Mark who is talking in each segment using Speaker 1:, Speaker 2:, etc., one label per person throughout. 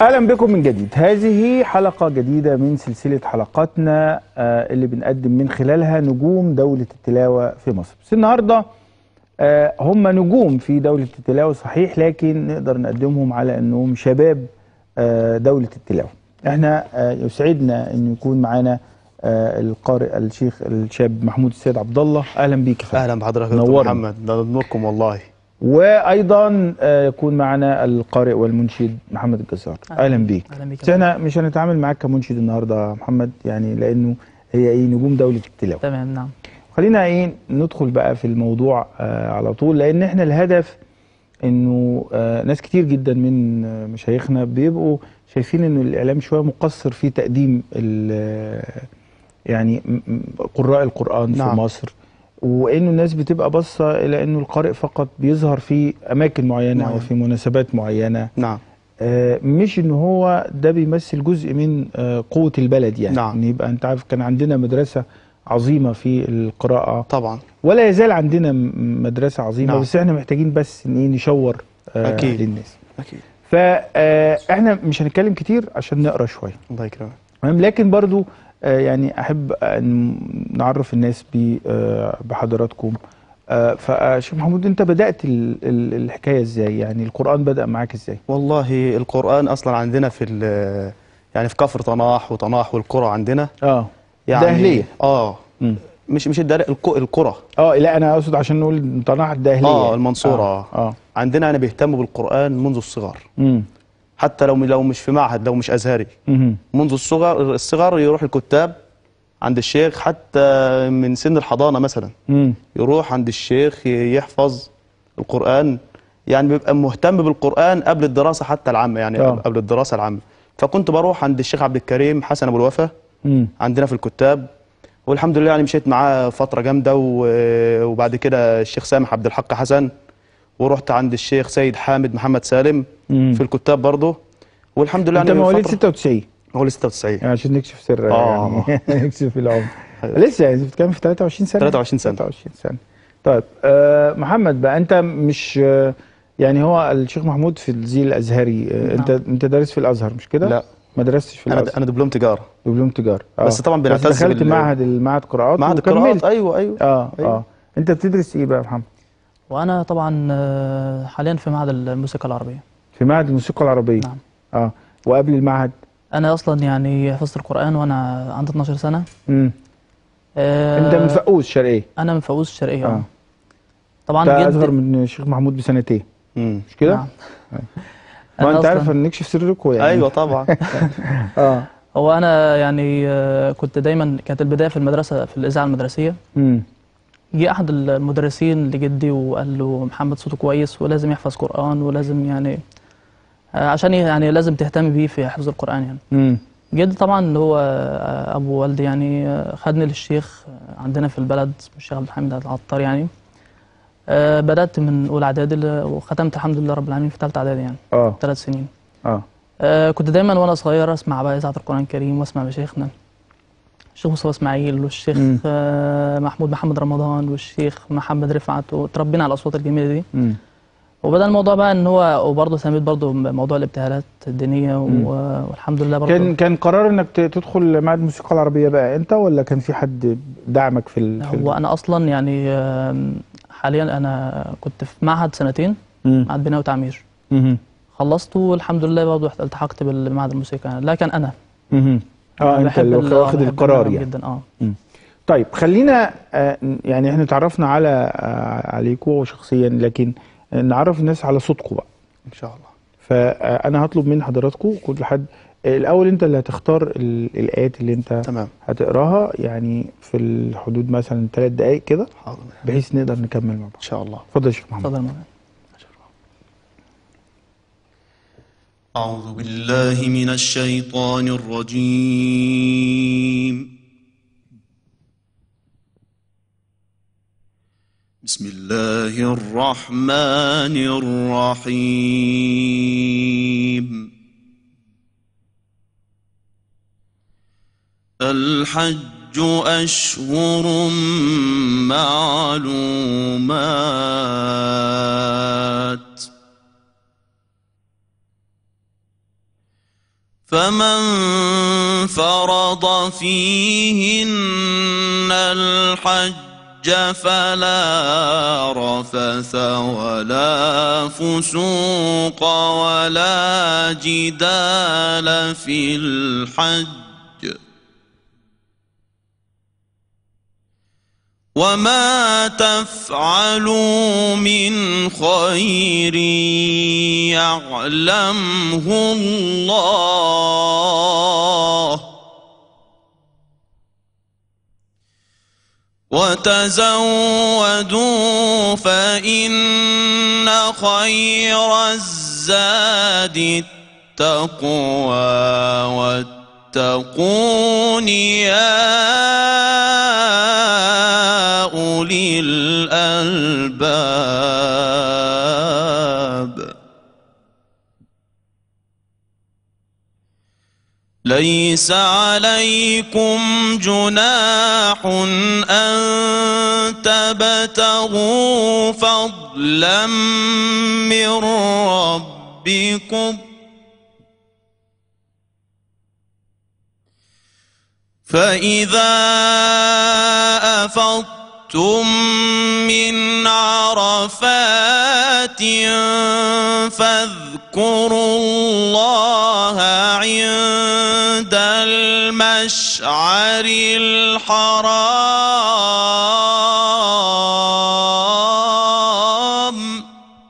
Speaker 1: اهلا بكم من جديد هذه حلقه جديده من سلسله حلقاتنا آه، اللي بنقدم من خلالها نجوم دوله التلاوه في مصر بس النهارده آه، هم نجوم في دوله التلاوه صحيح لكن نقدر نقدمهم على انهم شباب آه، دوله التلاوه احنا آه، يسعدنا ان يكون معانا آه، القارئ الشيخ الشاب محمود السيد عبد الله اهلا بيك يا فندم.
Speaker 2: اهلا بحضرتك يا دكتور
Speaker 1: نورنا.
Speaker 2: محمد ده نوركم والله
Speaker 1: وايضا آه، يكون معنا القارئ والمنشد محمد الجزار
Speaker 3: أهلا.
Speaker 1: اهلا بيك
Speaker 3: اهلا بيك
Speaker 1: بس احنا مش هنتعامل معاك كمنشد النهارده يا محمد يعني لانه هي ايه نجوم دوله التلاوه
Speaker 3: تمام نعم
Speaker 1: خلينا ايه ندخل بقى في الموضوع آه على طول لان احنا الهدف انه آه ناس كتير جدا من آه مشايخنا بيبقوا شايفين انه الاعلام شويه مقصر في تقديم ال- آه، يعني م- م- قراء القران في
Speaker 2: نعم.
Speaker 1: مصر وانه الناس بتبقى باصه الى انه القارئ فقط بيظهر في اماكن معينه او
Speaker 2: معينة.
Speaker 1: في مناسبات معينه
Speaker 2: نعم
Speaker 1: آه، مش ان هو ده بيمثل جزء من آه، قوه البلد يعني
Speaker 2: نعم.
Speaker 1: ان يبقى انت عارف كان عندنا مدرسه عظيمه في القراءه
Speaker 2: طبعا
Speaker 1: ولا يزال عندنا م- مدرسه عظيمه
Speaker 2: نعم.
Speaker 1: بس احنا محتاجين بس ان إيه نشور آه،
Speaker 2: أكيد.
Speaker 1: للناس
Speaker 2: اكيد
Speaker 1: فاحنا مش هنتكلم كتير عشان نقرا شويه
Speaker 2: الله يكرمك
Speaker 1: تمام لكن برضو آه، يعني احب ان نعرف الناس ب- آه، بحضراتكم آه، فشيخ محمود انت بدات ال- ال- الحكايه ازاي يعني القران بدا معاك ازاي
Speaker 2: والله القران اصلا عندنا في ال- يعني في كفر طناح وطناح والقرى عندنا
Speaker 1: اه
Speaker 2: يعني
Speaker 1: دهلية.
Speaker 2: اه
Speaker 1: مم.
Speaker 2: مش مش الدهلية الق- القرى
Speaker 1: اه لا انا اقصد عشان نقول طناح الداهليه
Speaker 2: اه
Speaker 1: يعني.
Speaker 2: المنصوره
Speaker 1: اه, آه.
Speaker 2: عندنا انا بيهتموا بالقران منذ الصغر
Speaker 1: مم.
Speaker 2: حتى لو لو مش في معهد لو مش ازهري
Speaker 1: مم.
Speaker 2: منذ الصغر الصغر يروح الكتاب عند الشيخ حتى من سن الحضانه مثلا
Speaker 1: مم.
Speaker 2: يروح عند الشيخ ي- يحفظ القرآن يعني بيبقى مهتم بالقرآن قبل الدراسة حتى العامة يعني
Speaker 1: آه.
Speaker 2: قبل الدراسة العامة فكنت بروح عند الشيخ عبد الكريم حسن أبو الوفا
Speaker 1: مم.
Speaker 2: عندنا في الكتاب والحمد لله يعني مشيت معاه فترة جامدة و- وبعد كده الشيخ سامح عبد الحق حسن ورحت عند الشيخ سيد حامد محمد سالم
Speaker 1: مم.
Speaker 2: في الكتاب برضه والحمد لله
Speaker 1: انت
Speaker 2: يعني
Speaker 1: مواليد
Speaker 2: فترة-
Speaker 1: 96
Speaker 2: هو 96
Speaker 1: يعني عشان نكشف سر
Speaker 2: آه.
Speaker 1: يعني نكشف العمر لسه يعني انت بتتكلم في 23 سنه
Speaker 2: 23 سنة.
Speaker 1: 23 سنه طيب آه محمد بقى انت مش آه يعني هو الشيخ محمود في الزي الازهري آه
Speaker 3: نعم.
Speaker 1: انت انت دارس في الازهر مش كده؟
Speaker 2: لا
Speaker 1: ما درستش في
Speaker 2: أنا
Speaker 1: الازهر
Speaker 2: أنا دبلوم تجارة
Speaker 1: دبلوم تجاره
Speaker 2: بس طبعا بنعتز
Speaker 1: بس دخلت
Speaker 2: بال-
Speaker 1: معهد المعهد قراءات
Speaker 2: معهد
Speaker 1: وكملت.
Speaker 2: القراءات أيوه أيوه
Speaker 1: اه
Speaker 2: أيوة.
Speaker 1: اه انت بتدرس ايه بقى يا محمد؟
Speaker 3: وانا طبعا آه، حاليا في معهد الموسيقى العربيه
Speaker 1: في معهد الموسيقى العربيه
Speaker 3: نعم
Speaker 1: اه وقبل المعهد
Speaker 3: انا اصلا يعني حفظت القران وانا عندي 12 سنه
Speaker 1: امم
Speaker 3: آه،
Speaker 1: انت من فقوس شرقيه
Speaker 3: انا من فاقوس الشرقيه
Speaker 1: آه.
Speaker 3: اه طبعا
Speaker 1: انت
Speaker 3: جدي
Speaker 1: اصغر من الشيخ محمود بسنتين
Speaker 2: مم.
Speaker 1: مش كده؟
Speaker 3: نعم.
Speaker 1: ما
Speaker 3: أنا
Speaker 1: انت
Speaker 3: أصلاً-
Speaker 1: عارف ان نكشف سركم يعني
Speaker 2: أيوه طبعا
Speaker 1: اه
Speaker 3: هو انا يعني آه، كنت دايما كانت البدايه في المدرسه في الاذاعه المدرسيه
Speaker 1: امم
Speaker 3: جه احد المدرسين لجدي وقال له محمد صوته كويس ولازم يحفظ قران ولازم يعني آه، عشان يعني لازم تهتم بيه في حفظ القران يعني
Speaker 1: امم
Speaker 3: جدي طبعا اللي هو آه، ابو والدي يعني آه، خدني للشيخ آه، عندنا في البلد اسمه الشيخ عبد الحميد العطار يعني آه، بدات من اولى اعدادي ل- وختمت الحمد لله رب العالمين في ثالثه اعدادي يعني
Speaker 1: اه
Speaker 3: ثلاث سنين
Speaker 1: اه
Speaker 3: آه، كنت دايما وانا صغير اسمع بقى اذاعه القران الكريم واسمع مشايخنا الشيخ مصطفى اسماعيل والشيخ
Speaker 1: مم.
Speaker 3: آه، محمود محمد رمضان والشيخ محمد رفعت وتربينا على الاصوات الجميله دي
Speaker 1: امم
Speaker 3: وبدا الموضوع بقى ان هو وبرضه سميت برضه موضوع الابتهالات الدينيه
Speaker 1: مم.
Speaker 3: و- والحمد لله برضه
Speaker 1: كان كان قرار انك ت- تدخل معهد الموسيقى العربيه بقى انت ولا كان في حد دعمك في ال في
Speaker 3: هو انا اصلا يعني آم، حاليا انا كنت في معهد سنتين
Speaker 1: ال...
Speaker 3: معهد بناء وتعمير
Speaker 1: مم.
Speaker 3: خلصت والحمد لله برضه التحقت بالمعهد الموسيقى يعني لكن انا
Speaker 1: مم. اه انت
Speaker 3: بحب
Speaker 1: اللي
Speaker 3: ال-
Speaker 1: واخد
Speaker 3: بحب
Speaker 1: القرار
Speaker 3: النغم
Speaker 1: يعني
Speaker 3: جدا اه
Speaker 1: طيب خلينا آه، يعني احنا اتعرفنا على آه، عليكم شخصيا لكن نعرف الناس على صوتكم بقى
Speaker 2: إن شاء الله
Speaker 1: فانا هطلب من حضراتكم كل حد آه، الاول انت اللي هتختار ال- الايات اللي انت
Speaker 2: تمام
Speaker 1: هتقراها يعني في الحدود مثلا ثلاث دقائق كده
Speaker 2: حاضر
Speaker 1: بحيث نقدر نكمل مع بعض
Speaker 2: إن شاء الله
Speaker 1: اتفضل يا شيخ محمد
Speaker 3: اتفضل يا مولانا
Speaker 4: أعوذ بالله من الشيطان الرجيم بسم الله الرحمن الرحيم الحج أشهر معلومات فمن فرض فيهن الحج فلا رفث ولا فسوق ولا جدال في الحج وما تفعلوا من خير يعلمه الله وتزودوا فإن خير الزاد التقوى واتقون يا أولي الألباب ليس عليكم جناح أن تبتغوا فضلا من ربكم فإذا أفضتم من عرفات فاذكروا الله عند المشعر الحرام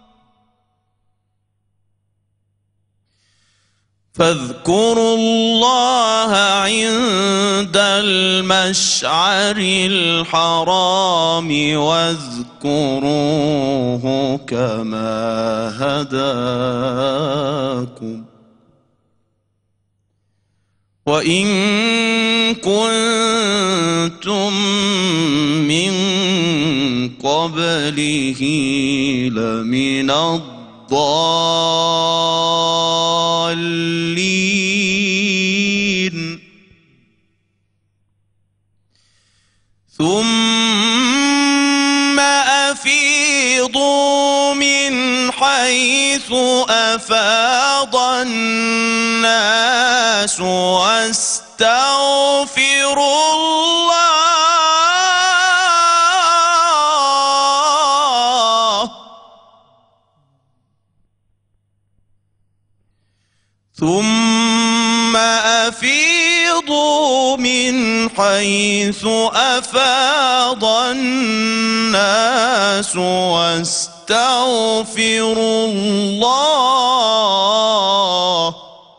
Speaker 4: فاذكروا الله عند المشعر الحرام واذكروه كما هداكم وإن كنتم من قبله لمن الضالين ثم أفيضوا من حيث أفاض الناس واستغفروا الله ثم أفيضوا من حيث أفاض الناس واستغفروا الله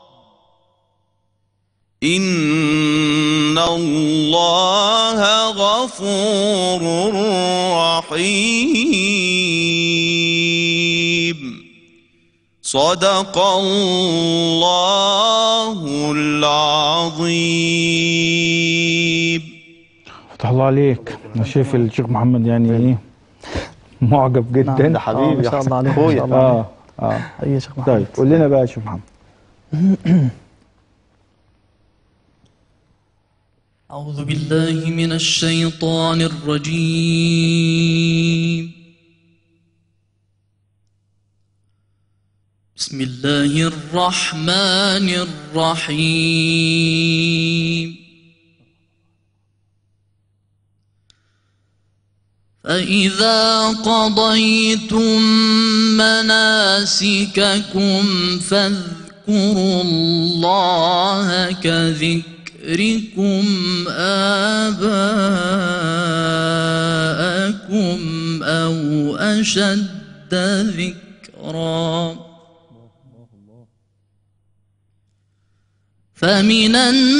Speaker 4: إن الله غفور رحيم صدق الله العظيم
Speaker 1: فتح الله عليك انا شايف الشيخ محمد يعني ايه معجب جدا
Speaker 2: ده حبيبي
Speaker 3: ما
Speaker 2: يا
Speaker 3: شاء
Speaker 2: حسن
Speaker 3: الله عليك ما
Speaker 2: أخويا.
Speaker 3: شاء الله عليك.
Speaker 1: اه اه
Speaker 3: أي يا شيخ محمد
Speaker 1: طيب قول لنا بقى يا شيخ محمد
Speaker 5: أعوذ بالله من الشيطان الرجيم بسم الله الرحمن الرحيم فإذا قضيتم مناسككم فاذكروا الله كذكركم آباءكم أو أشد ذكرًا فمن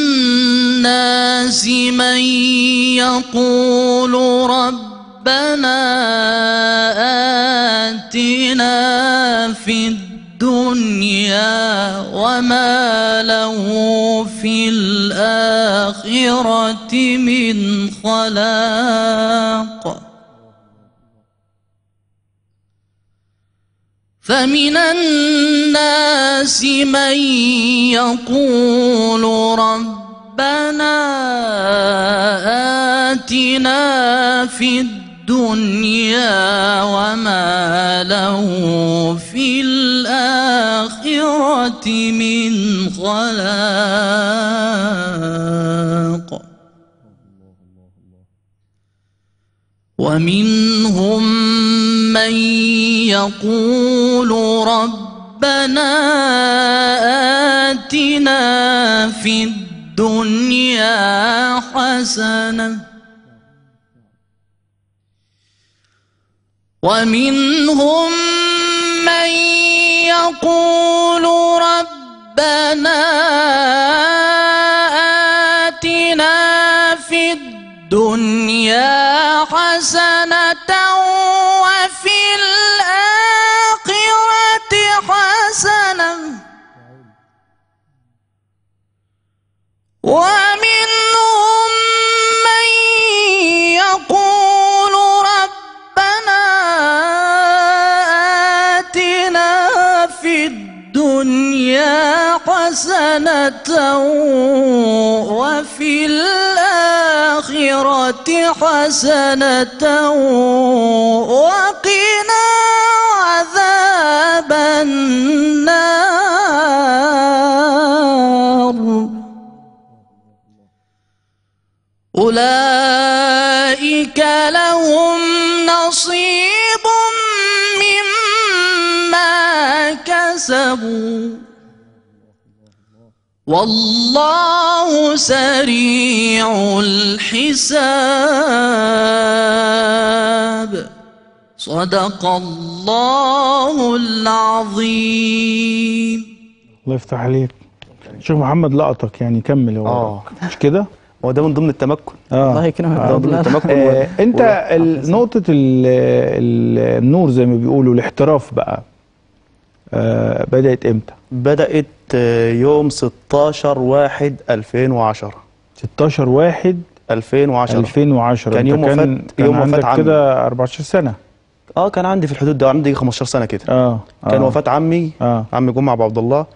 Speaker 5: الناس من يقول ربنا آتنا في الدنيا وما له في الآخرة من خلاق فمن الناس من يقول ربنا آتنا في الدنيا وما له في الآخرة من خلاق الطلاق ومنهم من يقول ربنا آتنا في الدنيا حسنه ومنهم من يقول ربنا آتنا في الدنيا حسنة وفي الآخرة حسنة ومنهم من يقول ربنا آتنا في الدنيا حسنة وفي الآخرة حسنة وقنا عذاب النار أولئك لهم نصيب مما كسبوا والله سريع الحساب صدق الله العظيم
Speaker 1: الله يفتح عليك شيخ محمد لقطك يعني كمل يا
Speaker 2: آه.
Speaker 1: وراك مش كده؟
Speaker 2: هو ده من ضمن التمكن
Speaker 3: الله
Speaker 1: اه
Speaker 3: يكرمك
Speaker 2: ده من ضمن
Speaker 3: ربنا
Speaker 2: التمكن
Speaker 1: آه، انت
Speaker 2: وال-
Speaker 1: ال- نقطة ال- ال- النور زي ما بيقولوا الاحتراف بقى آه بدأت امتى؟
Speaker 2: بدأت آه، يوم 16 واحد 2010
Speaker 1: 16 واحد
Speaker 2: 2010
Speaker 1: 2010
Speaker 2: كان
Speaker 1: أنت
Speaker 2: يوم وفاة-
Speaker 1: كان
Speaker 2: يوم وفاة
Speaker 1: عندك
Speaker 2: عمي.
Speaker 1: كده 14 سنة
Speaker 2: اه كان عندي في الحدود ده عندي 15 سنة كده
Speaker 1: اه
Speaker 2: كان
Speaker 1: آه.
Speaker 2: وفاة عمي
Speaker 1: اه
Speaker 2: عمي جمعة ابو عبد الله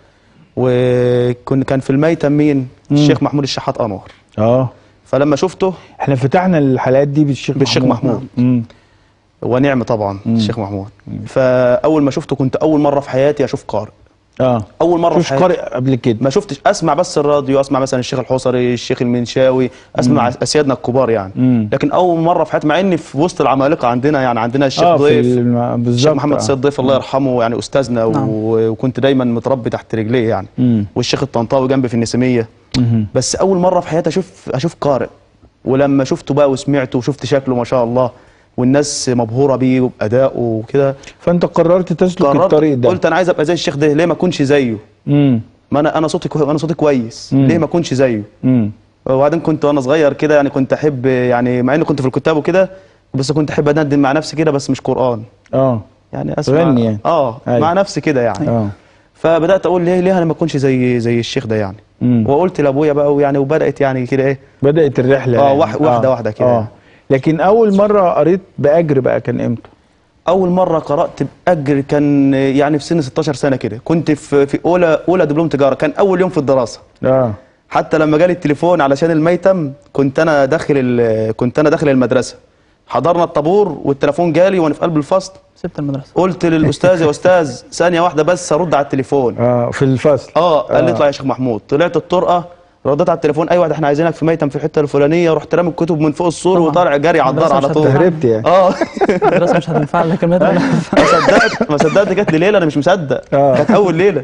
Speaker 2: وكان كان في الميتم مين الشيخ محمود الشحات انور
Speaker 1: اه
Speaker 2: فلما شفته
Speaker 1: احنا فتحنا الحلقات دي بالشيخ
Speaker 2: بالشيخ محمود.
Speaker 1: امم
Speaker 2: ونعم طبعا الشيخ محمود فاول ما شفته كنت اول مره في حياتي اشوف قارئ
Speaker 1: اه
Speaker 2: اول مره
Speaker 1: شوف
Speaker 2: في حياتي
Speaker 1: قارئ قبل كده
Speaker 2: ما شفتش اسمع بس الراديو اسمع مثلا الشيخ الحصري الشيخ المنشاوي اسمع اسيادنا الكبار يعني
Speaker 1: مم.
Speaker 2: لكن اول مره في حياتي مع اني في وسط العمالقه عندنا يعني عندنا الشيخ
Speaker 1: اه في
Speaker 2: ضيف
Speaker 1: الم-
Speaker 2: الشيخ
Speaker 1: بالظبط
Speaker 2: محمد
Speaker 1: آه.
Speaker 2: سيد ضيف الله يرحمه يعني استاذنا
Speaker 3: نعم.
Speaker 2: و... وكنت دايما متربي تحت رجليه يعني
Speaker 1: مم.
Speaker 2: والشيخ الطنطاوي جنبي في النسيميه
Speaker 1: مهم.
Speaker 2: بس اول مره في حياتي اشوف اشوف قارئ ولما شفته بقى وسمعته وشفت شكله ما شاء الله والناس مبهوره بيه وبادائه وكده
Speaker 1: فانت قررت تسلك الطريق ده
Speaker 2: قلت انا عايز ابقى زي الشيخ ده ليه ما اكونش زيه
Speaker 1: امم
Speaker 2: ما انا انا صوتي كوي... انا صوتي كويس
Speaker 1: مم.
Speaker 2: ليه ما اكونش زيه
Speaker 1: امم
Speaker 2: وبعدين كنت وانا صغير كده يعني كنت احب يعني مع اني كنت في الكتاب وكده بس كنت احب اندم مع نفسي كده بس مش قران
Speaker 1: اه
Speaker 2: يعني اسمع
Speaker 1: تغني يعني.
Speaker 2: اه
Speaker 1: أيوة.
Speaker 2: مع نفسي كده يعني
Speaker 1: اه
Speaker 2: فبدات اقول ليه ليه انا ما اكونش زي زي الشيخ ده يعني
Speaker 1: مم.
Speaker 2: وقلت لابويا بقى ويعني وبدات يعني كده ايه
Speaker 1: بدأت الرحلة
Speaker 2: آه،
Speaker 1: يعني.
Speaker 2: واح- واحدة واحدة كده.
Speaker 1: اه لكن أول مرة قريت بأجر بقى كان إمتى؟
Speaker 2: اول مره قرات باجر كان يعني في سن 16 سنه كده كنت في في اولى اولى دبلوم تجاره كان اول يوم في الدراسه
Speaker 1: اه
Speaker 2: حتى لما جالي التليفون علشان الميتم كنت انا داخل ال- كنت انا داخل المدرسه حضرنا الطابور والتليفون جالي وانا في قلب الفصل
Speaker 3: سبت المدرسه
Speaker 2: قلت للاستاذ يا استاذ ثانيه واحده بس ارد على التليفون
Speaker 1: اه في الفصل
Speaker 2: اه قال لي اطلع يا شيخ محمود طلعت الطرقه رديت على التليفون ايوه ده احنا عايزينك في ميتم في الحته الفلانيه رحت رامي الكتب من فوق السور
Speaker 3: طبعاً.
Speaker 2: وطالع جري على الدار
Speaker 3: المدرسة
Speaker 2: على
Speaker 3: مش
Speaker 2: طول
Speaker 3: هتنفع.
Speaker 1: هربت يعني
Speaker 2: اه
Speaker 3: المدرسه مش هتنفع لك المدرسه
Speaker 2: ما صدقت ما صدقت جت لي ليله انا مش مصدق
Speaker 1: آه.
Speaker 2: كانت اول ليله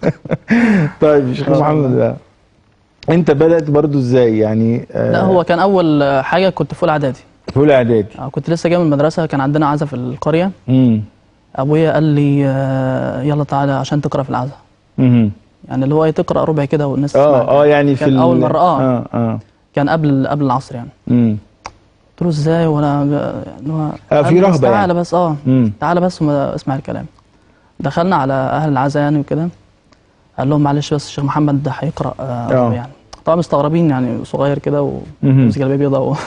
Speaker 1: طيب يا شيخ محمد بقى انت بدأت برضو ازاي يعني آه
Speaker 3: لا هو كان اول حاجه كنت في اولى اعدادي
Speaker 1: في اولى اعدادي
Speaker 3: آه، كنت لسه جاي من المدرسه كان عندنا عزا في القريه
Speaker 1: امم
Speaker 3: ابويا قال لي آه، يلا تعالى عشان تقرا في العزا
Speaker 1: امم
Speaker 3: يعني اللي هو ايه تقرا ربع كده والناس تسمع
Speaker 1: اه اه يعني في
Speaker 3: كان
Speaker 1: ال-
Speaker 3: اول مره اه,
Speaker 1: اه اه
Speaker 3: كان قبل قبل العصر يعني
Speaker 1: امم
Speaker 3: قلت له ازاي وانا يعني هو
Speaker 1: آه، في
Speaker 3: قال لي بس
Speaker 1: رهبة
Speaker 3: تعالى
Speaker 1: يعني.
Speaker 3: بس اه
Speaker 1: امم
Speaker 3: تعالى بس وما اسمع الكلام دخلنا على اهل العزا يعني وكده قال لهم معلش بس الشيخ محمد ده هيقرا آه
Speaker 1: آه.
Speaker 3: ربع يعني طبعا مستغربين يعني صغير كده
Speaker 1: مهم.
Speaker 3: وماسك جلابيه بيضاء و...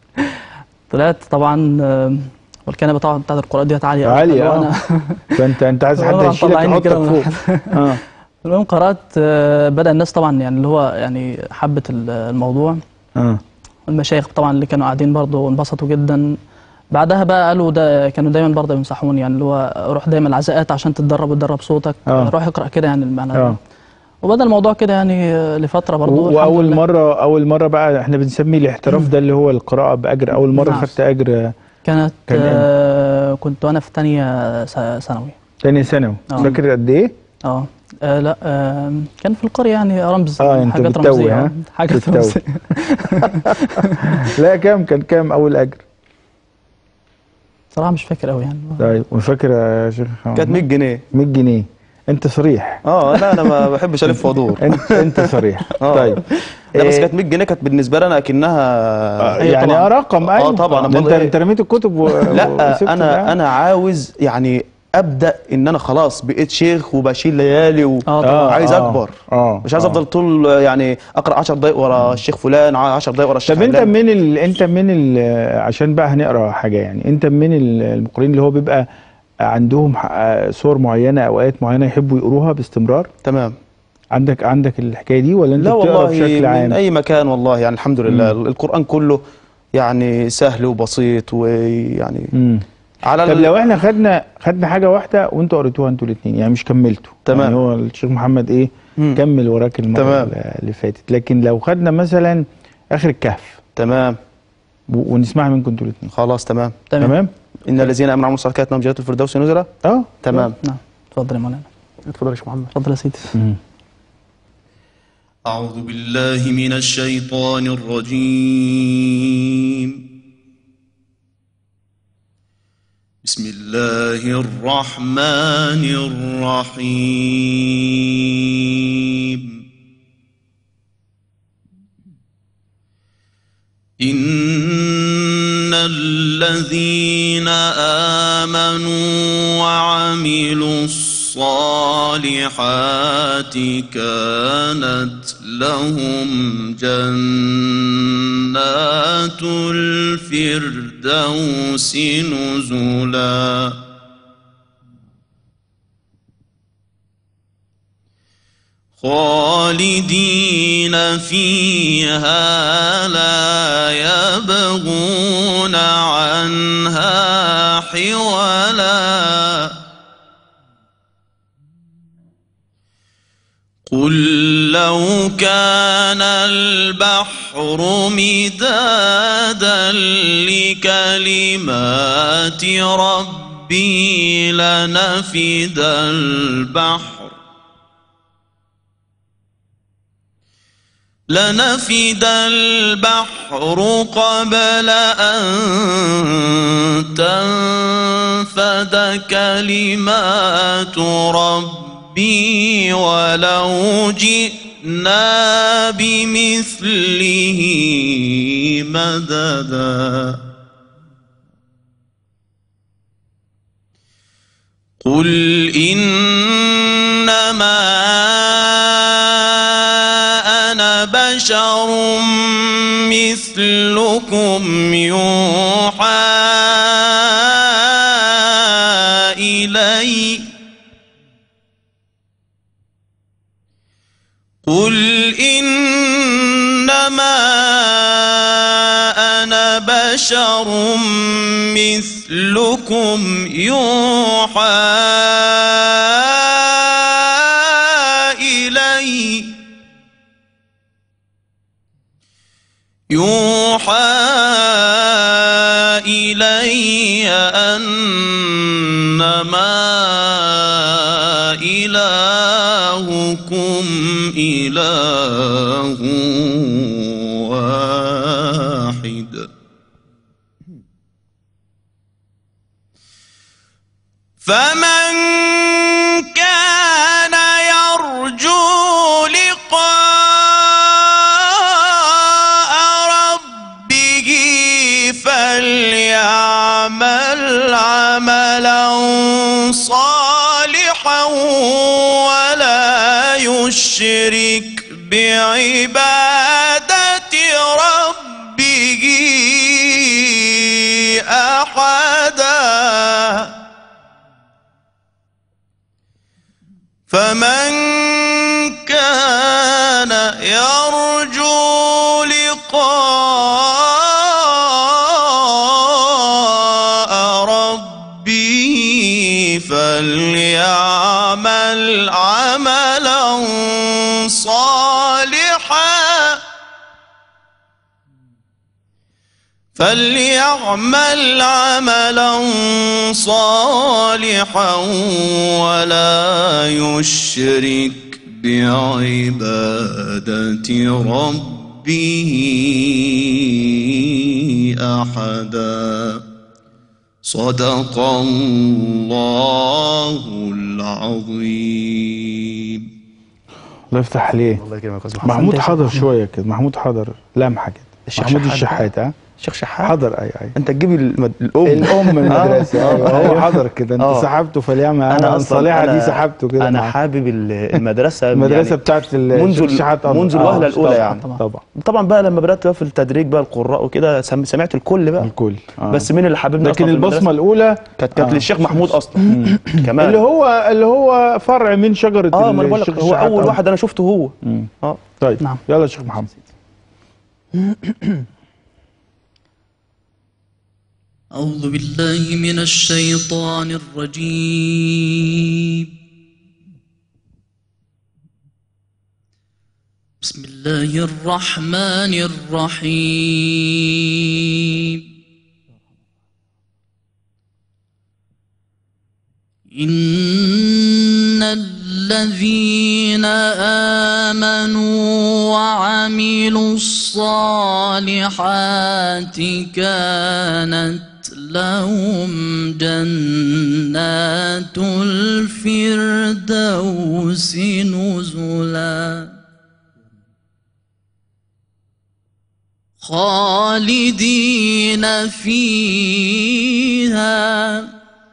Speaker 3: طلعت طبعا آه، والكنبه طبعا بتاعت القراءات ديت عاليه أوي.
Speaker 1: عالية،
Speaker 3: اللي هو
Speaker 1: آه.
Speaker 3: انا
Speaker 1: فانت انت عايز حد
Speaker 3: طبعاً
Speaker 1: يشيلك
Speaker 3: طلعيني
Speaker 1: يحطك
Speaker 3: كده
Speaker 1: فوق اه
Speaker 3: المهم قرات آه، بدا الناس طبعا يعني اللي هو يعني حبت ال- الموضوع
Speaker 1: اه
Speaker 3: المشايخ طبعا اللي كانوا قاعدين برضه انبسطوا جدا بعدها بقى قالوا ده كانوا دايما برضه ينصحوني يعني اللي هو روح دايما العزاءات عشان تتدرب وتدرب صوتك
Speaker 1: آه.
Speaker 3: روح اقرا كده يعني المعنى
Speaker 1: اه
Speaker 3: ده وبدا الموضوع كده يعني آه، لفتره برضه
Speaker 1: و-
Speaker 3: الحمد
Speaker 1: واول
Speaker 3: لله.
Speaker 1: مره اول مره بقى احنا بنسمي الاحتراف ده اللي هو القراءه باجر اول مره
Speaker 3: نعم.
Speaker 1: خدت اجر
Speaker 3: كانت
Speaker 1: كان إمتى؟
Speaker 3: آه كنت وانا في تانية س- ثانوي
Speaker 1: تاني ثانوي
Speaker 3: آه.
Speaker 1: فاكر قد ايه؟
Speaker 3: اه آه، لا آه كان في القريه يعني رمز
Speaker 1: آه، أنت
Speaker 3: حاجات
Speaker 1: بتتوه،
Speaker 3: رمزيه
Speaker 1: ها؟
Speaker 3: آه، حاجات
Speaker 1: بتتوه.
Speaker 3: رمزيه
Speaker 1: لا كام كان كام اول اجر؟
Speaker 3: صراحه مش فاكر قوي يعني
Speaker 1: طيب وفاكر يا شيخ
Speaker 2: كانت 100 جنيه
Speaker 1: 100 جنيه انت صريح
Speaker 2: اه لا انا ما بحبش الف وادور
Speaker 1: انت انت صريح
Speaker 2: آه.
Speaker 1: طيب
Speaker 2: لا بس
Speaker 1: إيه،
Speaker 2: كانت 100 جنيه كانت بالنسبه لي انا
Speaker 1: آه،
Speaker 2: اكنها
Speaker 3: أيوة
Speaker 1: يعني
Speaker 3: طبعاً.
Speaker 1: اه رقم
Speaker 2: آه،
Speaker 1: ايوه
Speaker 2: طبعاً،
Speaker 1: ده
Speaker 2: أمال
Speaker 1: انت
Speaker 2: إيه؟
Speaker 1: انت رميت الكتب و...
Speaker 2: لا
Speaker 1: وسبت
Speaker 2: انا
Speaker 1: العالم.
Speaker 2: انا عاوز يعني ابدا ان انا خلاص بقيت شيخ وبشيل ليالي و...
Speaker 3: اه طبعا
Speaker 2: عايز
Speaker 1: آه،
Speaker 2: اكبر
Speaker 1: اه
Speaker 2: مش عايز
Speaker 1: آه.
Speaker 2: افضل طول يعني اقرا 10 دقايق ورا الشيخ فلان 10 دقايق ورا الشيخ
Speaker 1: طب انت
Speaker 2: علان.
Speaker 1: من ال... انت من ال... عشان بقى هنقرا حاجه يعني انت من ال- المقرئين اللي هو بيبقى عندهم ح- صور معينه اوقات معينه يحبوا يقروها باستمرار
Speaker 2: تمام
Speaker 1: عندك عندك الحكايه دي ولا انت
Speaker 2: لا
Speaker 1: بتقرا
Speaker 2: والله
Speaker 1: بشكل
Speaker 2: من
Speaker 1: عام
Speaker 2: اي مكان والله يعني الحمد لله القران كله يعني سهل وبسيط ويعني
Speaker 1: مم.
Speaker 2: على
Speaker 1: طب
Speaker 2: ال-
Speaker 1: لو احنا خدنا خدنا حاجه واحده وانتوا قريتوها انتوا الاثنين يعني مش كملتوا
Speaker 2: تمام.
Speaker 1: يعني هو الشيخ محمد ايه
Speaker 2: مم.
Speaker 1: كمل وراك المره
Speaker 2: تمام.
Speaker 1: اللي فاتت لكن لو خدنا مثلا اخر الكهف
Speaker 2: تمام
Speaker 1: و- ونسمعها منكم انتوا الاثنين
Speaker 2: خلاص تمام
Speaker 3: تمام
Speaker 1: تمام
Speaker 2: ان الذين امنوا وعملوا الصالحات لهم جنات الفردوس نزلا
Speaker 1: اه
Speaker 2: تمام
Speaker 3: نعم اتفضل يا مولانا
Speaker 2: اتفضل يا شيخ محمد
Speaker 3: اتفضل يا سيدي
Speaker 1: مم.
Speaker 4: أعوذ بالله من الشيطان الرجيم بسم الله الرحمن الرحيم إن الذين آمنوا وعملوا الصالحات كانت لهم جنات الفردوس نزلاً خالدين فيها لا يبغون عنها حولا قل لو كان البحر مدادا لكلمات ربي لنفد البحر لنفد البحر قبل أن تنفد كلمات ربي ولو جئنا بمثله مددا قل إنما أنا بشر مثلكم يوحى إلي قل إنما أنا بشر مثلكم يوحى إلي يوحى إلي أنما إلهكم إله واحد فمن كان يرجو لقاء ربه فليعمل عملا صالحا ولا يشرك بعبادة ربه أحدا فمن كان يرجو لقاء ربه فليعمل عملا فليعمل عملا صالحا ولا يشرك بعبادة ربه أحدا صدق الله العظيم
Speaker 1: الله يفتح عليه
Speaker 2: الله يكرمك يا أستاذ محمد.
Speaker 1: محمود
Speaker 3: يا شيخ
Speaker 1: حضر
Speaker 3: محمود.
Speaker 1: شويه كده محمود حضر لمحه كده
Speaker 2: الشيخ
Speaker 1: محمود
Speaker 2: شحات
Speaker 1: الشحات ها
Speaker 2: الشيخ شحات
Speaker 1: حضر ايوه ايوه
Speaker 2: انت تجيب المد... الام
Speaker 1: الام المدرسه
Speaker 2: آه،
Speaker 1: ايوه
Speaker 2: آه،
Speaker 1: هو حضر كده انت
Speaker 2: آه.
Speaker 1: سحبته فليعمل
Speaker 2: انا
Speaker 1: انا
Speaker 2: اصلا
Speaker 1: صالحه
Speaker 2: أنا
Speaker 1: دي سحبته كده
Speaker 2: انا
Speaker 1: معاك.
Speaker 2: حابب ال- المدرسه
Speaker 1: المدرسه
Speaker 2: يعني
Speaker 1: بتاعت ال-
Speaker 2: منذ
Speaker 1: الشيخ
Speaker 2: ال-
Speaker 1: شحات أمر.
Speaker 2: منذ
Speaker 1: آه،
Speaker 2: الوهله الاولى
Speaker 1: طبعاً،
Speaker 2: يعني
Speaker 3: طبعاً.
Speaker 1: طبعا
Speaker 2: طبعا بقى لما بدات بقى في التدريج بقى القراء وكده سم- سمعت الكل بقى
Speaker 1: الكل آه.
Speaker 2: بس مين اللي حببني
Speaker 1: لكن
Speaker 2: أصلاً في
Speaker 1: البصمه
Speaker 2: المدرسة؟
Speaker 1: الاولى
Speaker 2: كانت كانت
Speaker 1: آه.
Speaker 2: للشيخ محمود اصلا كمان
Speaker 1: اللي هو اللي هو فرع من شجره
Speaker 2: اه ما انا بقول لك
Speaker 1: الشيخ
Speaker 2: هو
Speaker 1: شحات
Speaker 2: اول
Speaker 1: أمر.
Speaker 2: واحد انا شفته هو
Speaker 1: مم.
Speaker 2: اه
Speaker 1: طيب
Speaker 3: نعم.
Speaker 1: يلا يا شيخ محمد
Speaker 5: أعوذ بالله من الشيطان الرجيم بسم الله الرحمن الرحيم إن الذين آمنوا وعملوا الصالحات كانت لهم جنات الفردوس نزلا خالدين فيها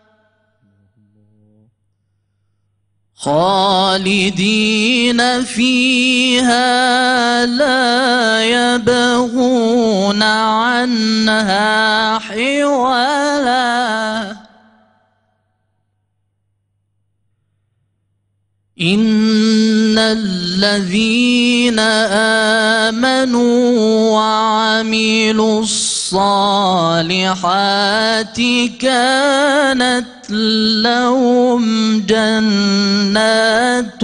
Speaker 5: خالدين فيها لا يبغون عنها حولا إن الذين آمنوا وعملوا الصالحات كانت لهم جنات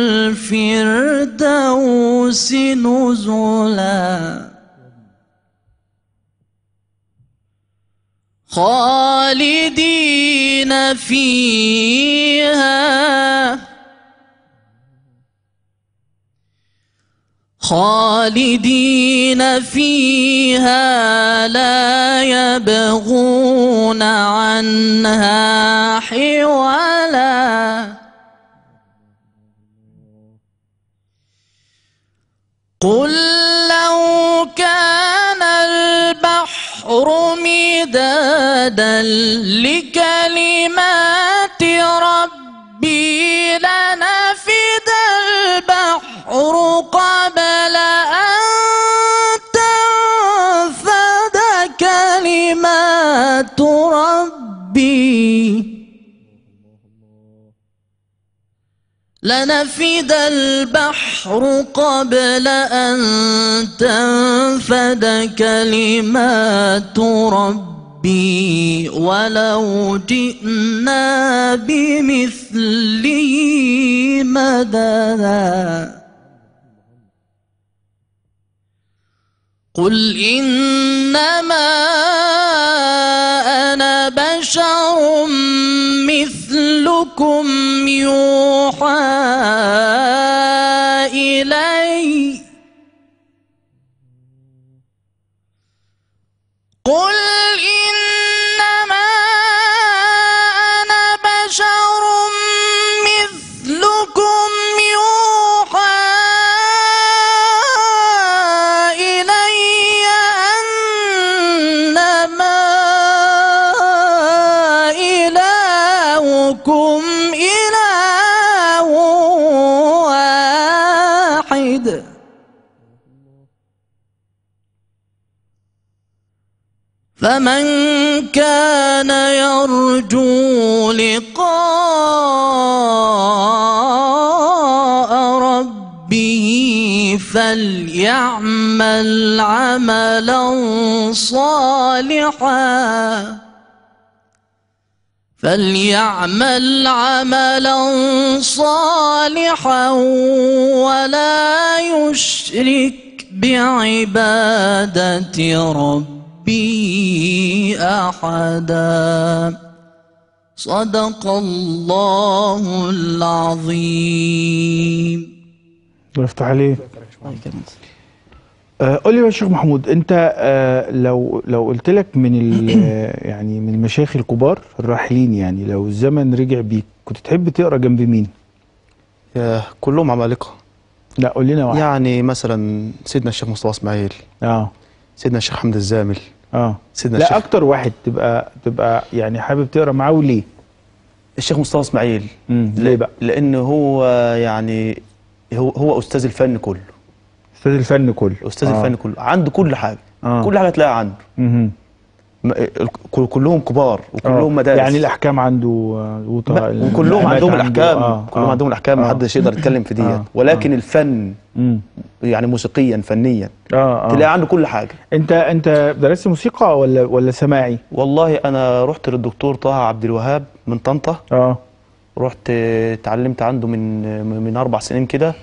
Speaker 5: الفردوس نزلا خالدين فيها خالدين فيها لا يبغون عنها حولا قل لو كان البحر مدادا لكلمات ربي لنفد البحر قبل أن تنفد كلمات ربي لنفد البحر قبل أن تنفد كلمات ربي ولو جئنا بمثله مددا قل إنما أنا بشر مثلكم يوحى إلي قل إنما أنا بشر مثلكم يوحى إلي أنما إلهكم إله واحد فمن كان يرجو لقاء ربه فليعمل عملا صالحا فليعمل عملا صالحا ولا يشرك بعبادة ربه ربه أحدا صدق الله العظيم
Speaker 1: الله يفتح عليه
Speaker 3: الله يكرمك.
Speaker 1: آه، قول لي يا شيخ محمود انت آه، لو لو قلت لك من ال- آه، يعني من المشايخ الكبار الراحلين يعني لو الزمن رجع بيك كنت تحب تقرا جنب مين؟
Speaker 2: يا كلهم عمالقه
Speaker 1: لا قول لنا واحد
Speaker 2: يعني مثلا سيدنا الشيخ مصطفى اسماعيل
Speaker 1: اه
Speaker 2: سيدنا الشيخ حمد الزامل
Speaker 1: اه
Speaker 2: سيدنا
Speaker 1: لا
Speaker 2: الشيخ
Speaker 1: اكتر واحد تبقى تبقى يعني حابب تقرا معاه وليه؟
Speaker 2: الشيخ مصطفى اسماعيل
Speaker 1: امم ليه بقى؟
Speaker 2: لان هو يعني هو هو استاذ الفن كله
Speaker 1: استاذ الفن كله
Speaker 2: استاذ
Speaker 1: آه.
Speaker 2: الفن كله عنده كل حاجه
Speaker 1: آه.
Speaker 2: كل حاجه تلاقيها عنده
Speaker 1: مهم.
Speaker 2: م- ال- كل- كلهم كبار
Speaker 1: آه.
Speaker 2: وكلهم مدارس
Speaker 1: يعني الاحكام عنده آه، وط-
Speaker 2: ما- وكلهم
Speaker 1: المقامات
Speaker 2: عندهم
Speaker 1: عنده،
Speaker 2: الاحكام
Speaker 1: آه،
Speaker 2: كلهم
Speaker 1: آه.
Speaker 2: عندهم الاحكام
Speaker 1: آه.
Speaker 2: محدش يقدر يتكلم في ديت
Speaker 1: آه.
Speaker 2: ولكن الفن
Speaker 1: مم.
Speaker 2: يعني موسيقيا فنيا
Speaker 1: اه اه
Speaker 2: تلاقي عنده كل حاجه
Speaker 1: انت انت درست موسيقى ولا ولا سماعي؟
Speaker 2: والله انا رحت للدكتور طه عبد الوهاب من طنطا
Speaker 1: اه
Speaker 2: رحت اتعلمت عنده من من اربع سنين كده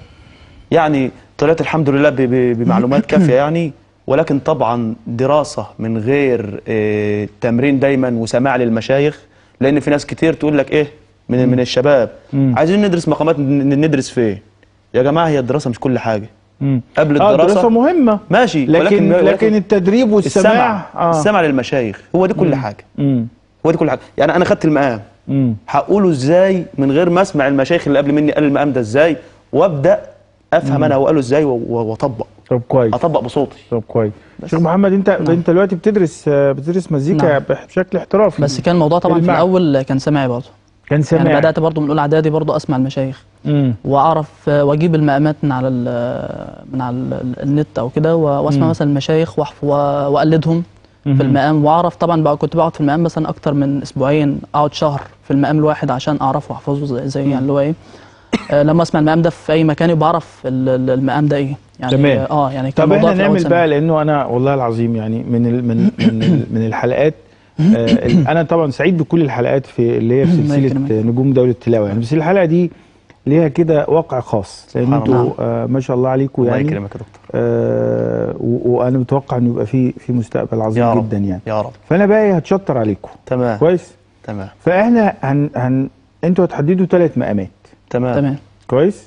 Speaker 2: يعني طلعت الحمد لله ب- ب- بمعلومات كافيه يعني ولكن طبعا دراسه من غير آه، تمرين دايما وسماع للمشايخ لان في ناس كتير تقول لك ايه من من الشباب
Speaker 1: مم.
Speaker 2: عايزين ندرس مقامات ن- ندرس فين يا جماعه هي الدراسه مش كل حاجه
Speaker 1: مم.
Speaker 2: قبل
Speaker 1: اه
Speaker 2: الدراسه
Speaker 1: دراسة مهمة
Speaker 2: ماشي
Speaker 1: لكن
Speaker 2: ولكن
Speaker 1: لكن التدريب والسماع
Speaker 2: السمع
Speaker 1: اه
Speaker 2: السمع للمشايخ هو دي كل حاجه
Speaker 1: مم.
Speaker 2: هو دي كل حاجه يعني انا خدت المقام
Speaker 1: مم.
Speaker 2: هقوله ازاي من غير ما اسمع المشايخ اللي قبل مني قال المقام ده ازاي وابدا افهم انا هو قاله ازاي و- و- واطبق
Speaker 1: طب كويس
Speaker 2: اطبق بصوتي
Speaker 1: طب كويس شيخ محمد انت انت دلوقتي بتدرس آه، بتدرس مزيكا
Speaker 3: نعم.
Speaker 1: بشكل احترافي
Speaker 3: بس كان الموضوع طبعا في
Speaker 1: المعنى.
Speaker 3: الاول كان سماعي برضه
Speaker 1: كان سماع
Speaker 3: يعني بدات برضه من اولى اعدادي برضه اسمع المشايخ
Speaker 1: مم.
Speaker 3: واعرف آه، واجيب المقامات من على ال- من على ال- النت او كده و- واسمع
Speaker 1: مم.
Speaker 3: مثلا المشايخ وأحف- و- واقلدهم
Speaker 1: مهم.
Speaker 3: في المقام واعرف طبعا بقى كنت بقعد في المقام مثلا اكتر من اسبوعين اقعد شهر في المقام الواحد عشان اعرفه واحفظه زي, زي يعني اللي هو ايه آه لما اسمع المقام ده في اي مكان يبقى اعرف ال- ال- المقام ده ايه يعني
Speaker 1: تمام.
Speaker 3: اه يعني كان
Speaker 1: طب
Speaker 3: الموضوع
Speaker 1: احنا
Speaker 3: في الأول
Speaker 1: نعمل
Speaker 3: سماع.
Speaker 1: بقى لانه انا والله العظيم يعني من ال من من ال من الحلقات آه ال- انا طبعا سعيد بكل الحلقات في اللي هي في
Speaker 3: الله
Speaker 1: سلسله
Speaker 3: يكرمك.
Speaker 1: نجوم دوله التلاوه يعني بس الحلقه دي ليها كده واقع خاص لان
Speaker 2: سبحان
Speaker 1: انتوا
Speaker 3: الله.
Speaker 1: آه ما شاء الله عليكم
Speaker 2: الله
Speaker 1: يعني
Speaker 2: يكرمك يا دكتور
Speaker 1: آه و- وانا متوقع انه يبقى في في مستقبل عظيم
Speaker 2: يا رب
Speaker 1: جدا يعني
Speaker 2: يا رب
Speaker 1: فانا بقى إيه هتشطر عليكم
Speaker 2: تمام
Speaker 1: كويس
Speaker 2: تمام
Speaker 1: فاحنا هن هن انتوا هتحددوا ثلاث مقامات
Speaker 2: تمام
Speaker 3: تمام
Speaker 1: كويس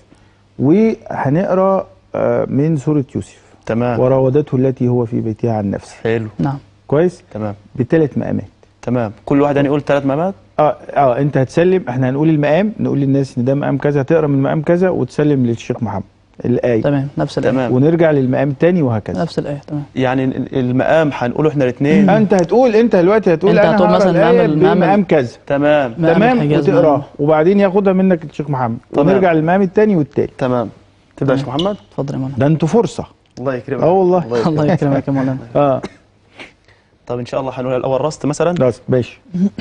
Speaker 1: وهنقرا آه من سوره يوسف
Speaker 2: تمام
Speaker 1: وراودته التي هو في بيتها عن نفسه
Speaker 2: حلو
Speaker 3: نعم
Speaker 1: كويس
Speaker 2: تمام
Speaker 1: بثلاث مقامات
Speaker 2: تمام كل واحد يعني يقول ثلاث مقامات
Speaker 1: اه اه انت هتسلم احنا هنقول المقام نقول للناس ان ده مقام كذا هتقرا من مقام كذا وتسلم للشيخ محمد الايه
Speaker 3: تمام نفس الايه
Speaker 2: تمام
Speaker 1: ونرجع للمقام الثاني وهكذا
Speaker 3: نفس الايه تمام
Speaker 2: يعني ال- المقام هنقوله احنا الاثنين
Speaker 1: انت هتقول انت دلوقتي هتقول
Speaker 3: أنت
Speaker 1: انا
Speaker 3: هتقول
Speaker 1: هقرا
Speaker 3: مثلا
Speaker 1: الآية
Speaker 3: مقام- مقام-
Speaker 1: بمقام كذا
Speaker 2: تمام
Speaker 3: مقام
Speaker 1: تمام
Speaker 3: الحجاز
Speaker 1: وتقراه
Speaker 3: مقام-
Speaker 1: وبعدين ياخدها منك الشيخ محمد
Speaker 2: تمام.
Speaker 1: ونرجع للمقام الثاني والثالث
Speaker 2: تمام تبدا يا شيخ محمد
Speaker 3: اتفضل يا مولانا
Speaker 1: ده انتوا فرصه
Speaker 2: الله يكرمك
Speaker 1: اه والله
Speaker 3: الله يكرمك يا مولانا
Speaker 1: اه
Speaker 2: طب ان شاء الله هنقول الاول رست مثلا
Speaker 1: بس ماشي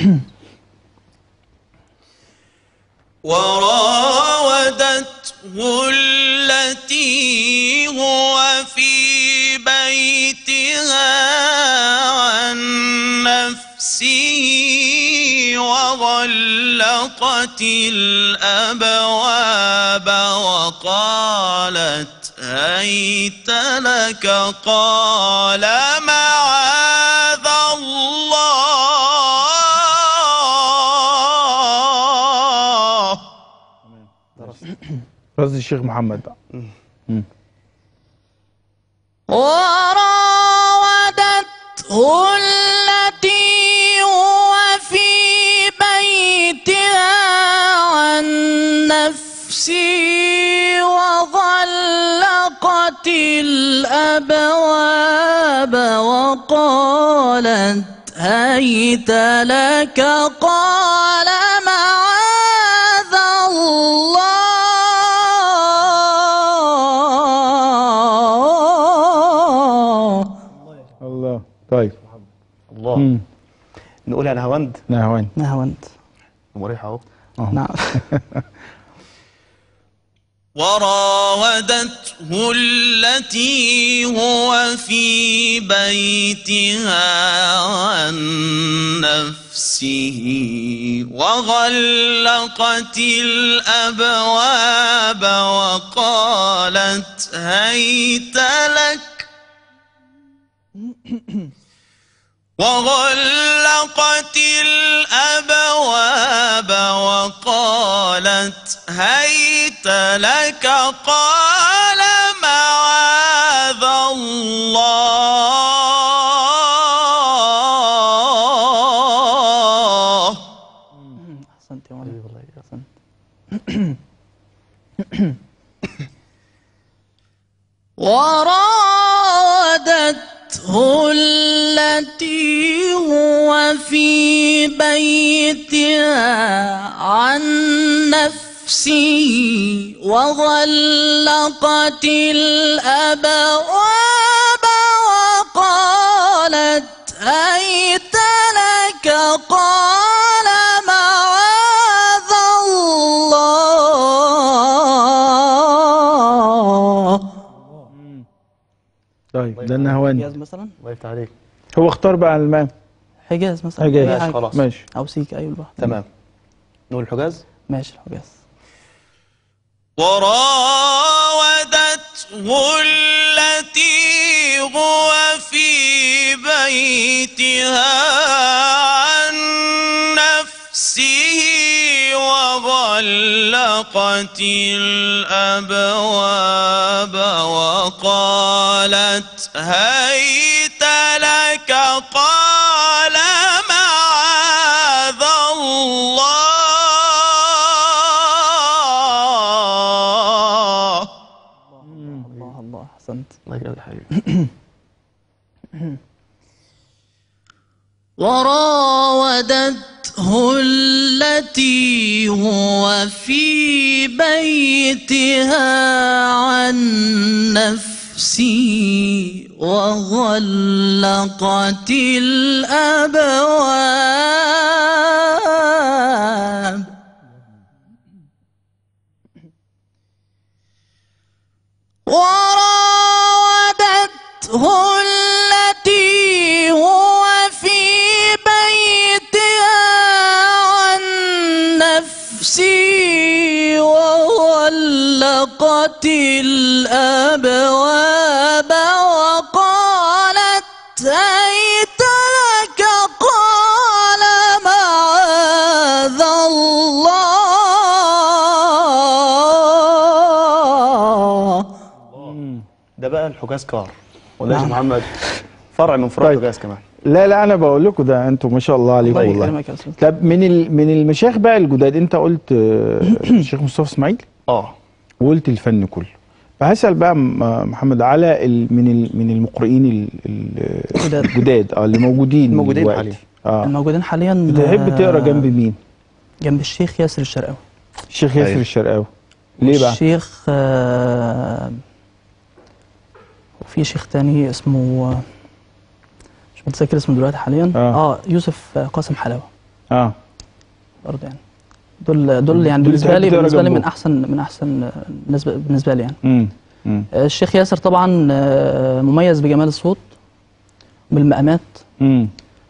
Speaker 4: وراودته التي هو في بيتها عن نفسه وغلقت الأبواب وقالت هيت لك قال معاذ الله
Speaker 1: قصدي الشيخ محمد بقى
Speaker 5: وراودته التي هو في بيتها عن نفسه وغلقت الأبواب وقالت هيت لك قال معاذ الله
Speaker 1: الله طيب
Speaker 2: الله
Speaker 1: امم
Speaker 2: نقول انا هوند
Speaker 1: نهوان
Speaker 3: نهوند
Speaker 2: مريح اهو
Speaker 3: نعم
Speaker 4: وراودته التي هو في بيتها عن نفسه وغلقت الأبواب وقالت هيت لك وغلقت الأبواب وقالت هيت لك قال معاذ الله
Speaker 3: احسنت يا مولانا احسنت
Speaker 5: وراودته التي هو في بيتها عن نفسه وغلقت الأبواب وقالت هيت لك قال معاذ الله
Speaker 1: طيب ده النهواني
Speaker 3: حجاز مثلا
Speaker 2: الله يفتح عليك
Speaker 1: هو اختار بقى المام
Speaker 3: حجاز مثلا
Speaker 1: حجاز.
Speaker 3: أي
Speaker 1: ماشي،
Speaker 3: حاجة.
Speaker 2: خلاص.
Speaker 1: ماشي
Speaker 3: او سيك ايوه الواحد
Speaker 2: تمام نقول الحجاز
Speaker 3: ماشي الحجاز
Speaker 4: وراودته التي هو في بيتها عن نفسه وغلقت الأبواب وقالت هيت لك قال معاذ الله
Speaker 3: الله الله احسنت
Speaker 2: الله يجزاك يا حبيبي
Speaker 5: وراودته التي هو في بيتها عن نفسه وغلقت الأبواب وراودته التي هو في بيتها عن نفسه وغلقت الأبواب وقالت هيت لك قال معاذ الله
Speaker 2: ده بقى الحجاز كار ولا يا شيخ محمد فرع من فروع
Speaker 1: طيب.
Speaker 2: الحجاز كمان
Speaker 1: لا لا انا بقول لكم ده انتم ما شاء الله عليكم
Speaker 3: الله
Speaker 1: والله
Speaker 3: يكرمك يا استاذ
Speaker 1: طب من ال... من المشايخ بقى الجداد انت قلت آه، الشيخ مصطفى اسماعيل
Speaker 2: اه
Speaker 1: وقلت الفن كله فهسأل بقى م- محمد على ال... من ال... من المقرئين ال... ال...
Speaker 3: جداد.
Speaker 1: الجداد اه اللي موجودين
Speaker 2: الموجودين
Speaker 1: دلوقتي.
Speaker 2: حاليا.
Speaker 1: اه
Speaker 3: الموجودين حاليا
Speaker 1: تحب تقرا
Speaker 3: آه،
Speaker 1: جنب مين؟
Speaker 3: جنب الشيخ ياسر الشرقاوي
Speaker 1: الشيخ ياسر
Speaker 2: أيوة.
Speaker 1: الشرقاوي ليه بقى؟
Speaker 3: الشيخ آه، وفي شيخ تاني اسمه آه، مش متذكر اسمه دلوقتي حاليا
Speaker 1: آه.
Speaker 3: اه يوسف آه، قاسم حلاوه
Speaker 1: اه
Speaker 3: برضه يعني دول دول يعني
Speaker 1: دول
Speaker 3: بالنسبه
Speaker 1: تحب
Speaker 3: لي
Speaker 1: تقرا
Speaker 3: بالنسبه لي
Speaker 1: جنبهم.
Speaker 3: من احسن من احسن آه، بالنسبه بالنسبه لي يعني
Speaker 1: امم امم
Speaker 3: آه، الشيخ ياسر طبعا آه، مميز بجمال الصوت بالمقامات
Speaker 1: امم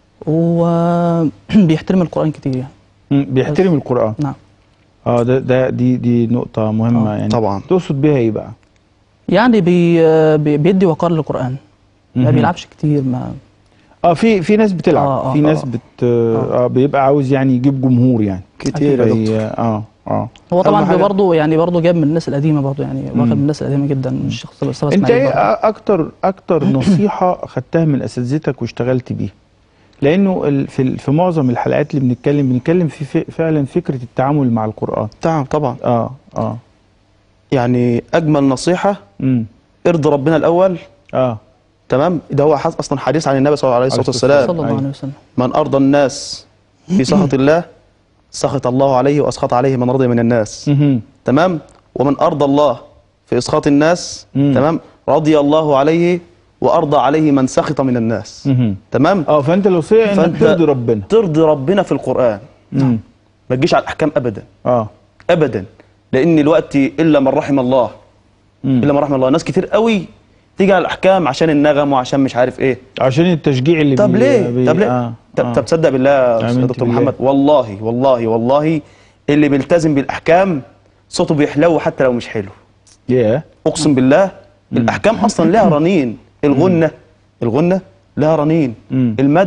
Speaker 3: وبيحترم القران كتير يعني
Speaker 1: أمم. بيحترم القرآن
Speaker 3: نعم
Speaker 1: اه ده ده دي دي نقطة مهمة
Speaker 3: آه،
Speaker 1: يعني
Speaker 2: طبعا.
Speaker 1: تقصد بيها ايه بقى؟
Speaker 3: يعني بي آه، بي- بيدي وقار للقران ما
Speaker 1: مهم.
Speaker 3: بيلعبش كتير ما
Speaker 1: اه في في ناس بتلعب
Speaker 3: آه، آه،
Speaker 1: في ناس
Speaker 3: آه.
Speaker 1: بت اه بيبقى عاوز يعني يجيب جمهور يعني
Speaker 2: كتير يا
Speaker 1: في-
Speaker 2: دكتور
Speaker 1: اه اه
Speaker 3: هو طبعا
Speaker 2: أهم حاجة-
Speaker 3: برضه يعني برضه جاب من الناس القديمه برضه يعني واخد من الناس القديمه جدا الشيخ مصطفى
Speaker 1: انت
Speaker 3: اسماعيل
Speaker 1: ايه
Speaker 3: برضه.
Speaker 1: اكتر اكتر نصيحة خدتها من اساتذتك واشتغلت بيها؟ لانه ال- في ال- في معظم الحلقات اللي بنتكلم بنتكلم في ف- فعلا فكرة التعامل مع القرآن
Speaker 2: طبعا طبعا
Speaker 1: اه اه
Speaker 2: يعني اجمل نصيحه
Speaker 1: امم
Speaker 2: ارضي ربنا الاول
Speaker 1: اه
Speaker 2: تمام ده هو حس- اصلا حديث عن النبي صلى الله عليه الصلاه
Speaker 1: عليه الصلاة
Speaker 2: والسلام
Speaker 3: صلى الله
Speaker 1: أيوة.
Speaker 3: عليه وسلم
Speaker 2: من ارضى الناس في سخط الله سخط الله عليه واسخط عليه من رضي من الناس
Speaker 1: مهم.
Speaker 2: تمام ومن ارضى الله في اسخاط الناس
Speaker 1: مم.
Speaker 2: تمام رضي الله عليه وارضى عليه من سخط من الناس
Speaker 1: مهم.
Speaker 2: تمام
Speaker 1: اه فانت الوصية انك
Speaker 2: فأنت
Speaker 1: ترضي ربنا
Speaker 2: ترضي ربنا في القران
Speaker 1: مم.
Speaker 2: ما تجيش على الاحكام ابدا
Speaker 1: اه
Speaker 2: ابدا لان الوقت الا من رحم الله
Speaker 1: مم.
Speaker 2: الا من رحم الله ناس كتير قوي تيجي على الاحكام عشان النغم وعشان مش عارف ايه
Speaker 1: عشان التشجيع اللي
Speaker 2: طب
Speaker 1: بي-
Speaker 2: ليه
Speaker 1: بي-
Speaker 2: طب ليه
Speaker 1: آه.
Speaker 2: طب
Speaker 1: آه.
Speaker 2: طب تصدق بالله يا
Speaker 1: آمنت
Speaker 2: دكتور
Speaker 1: بالله.
Speaker 2: محمد والله والله والله اللي بيلتزم بالاحكام صوته بيحلو حتى لو مش حلو
Speaker 1: ياه
Speaker 2: اقسم بالله الاحكام اصلا لها رنين الغنه الغنه لها رنين
Speaker 1: مم.
Speaker 2: المد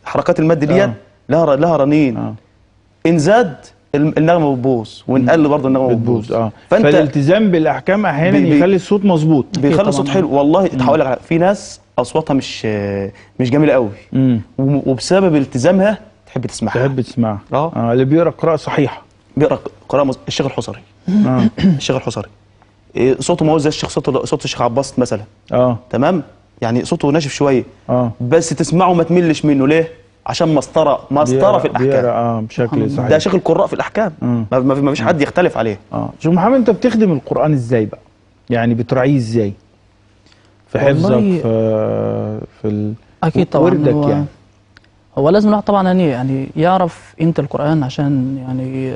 Speaker 2: حركات المد ديت
Speaker 1: آه.
Speaker 2: لها لها رنين
Speaker 1: اه
Speaker 2: ان زاد الم- النغمه بتبوظ وان قل برضه النغمه
Speaker 1: بتبوظ
Speaker 2: بتبوظ
Speaker 1: اه
Speaker 2: فانت
Speaker 1: فالالتزام بالاحكام احيانا
Speaker 2: بي- بي-
Speaker 1: يخلي الصوت مظبوط
Speaker 2: بيخلي
Speaker 3: طبعاً.
Speaker 2: الصوت حلو والله هقول لك على- في ناس اصواتها مش مش جميله قوي
Speaker 1: امم
Speaker 2: وم- وبسبب التزامها تحب تسمعها
Speaker 1: تحب تسمعها
Speaker 2: آه.
Speaker 1: اه اللي بيقرا قراءه صحيحه
Speaker 2: بيقرا قراءه مز... الشيخ الحصري
Speaker 1: اه
Speaker 2: الشيخ الحصري إيه، صوته ما هو زي الشيخ صوت صوت الشيخ عباس مثلا
Speaker 1: اه
Speaker 2: تمام يعني صوته ناشف شويه
Speaker 1: اه
Speaker 2: بس تسمعه ما تملش منه ليه عشان مسطره مسطره في
Speaker 1: بيقرأ- بيقرأ
Speaker 2: الاحكام
Speaker 1: اه بشكل
Speaker 2: ده
Speaker 1: صحيح
Speaker 2: شيخ القراء في الاحكام
Speaker 1: مم.
Speaker 2: ما ما- ما فيش حد يختلف عليه
Speaker 1: اه شيخ محمد انت بتخدم القران ازاي بقى يعني بتراعيه ازاي في حفظك
Speaker 3: والله-
Speaker 1: في في ال...
Speaker 3: اكيد طبعا
Speaker 1: وردك
Speaker 3: هو
Speaker 1: يعني
Speaker 3: هو لازم الواحد طبعا يعني يعني يعرف قيمه القران عشان يعني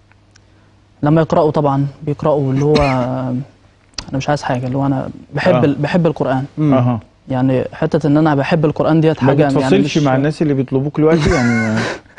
Speaker 3: لما يقرأوا طبعا بيقرأوا اللي هو انا مش عايز حاجه اللي هو انا بحب
Speaker 1: آه.
Speaker 3: ال- بحب القران
Speaker 1: اها
Speaker 3: يعني حته ان انا بحب القران ديت
Speaker 1: ما
Speaker 3: حاجه يعني
Speaker 1: بتفصلش
Speaker 3: مش
Speaker 1: مع الناس اللي بيطلبوك دلوقتي يعني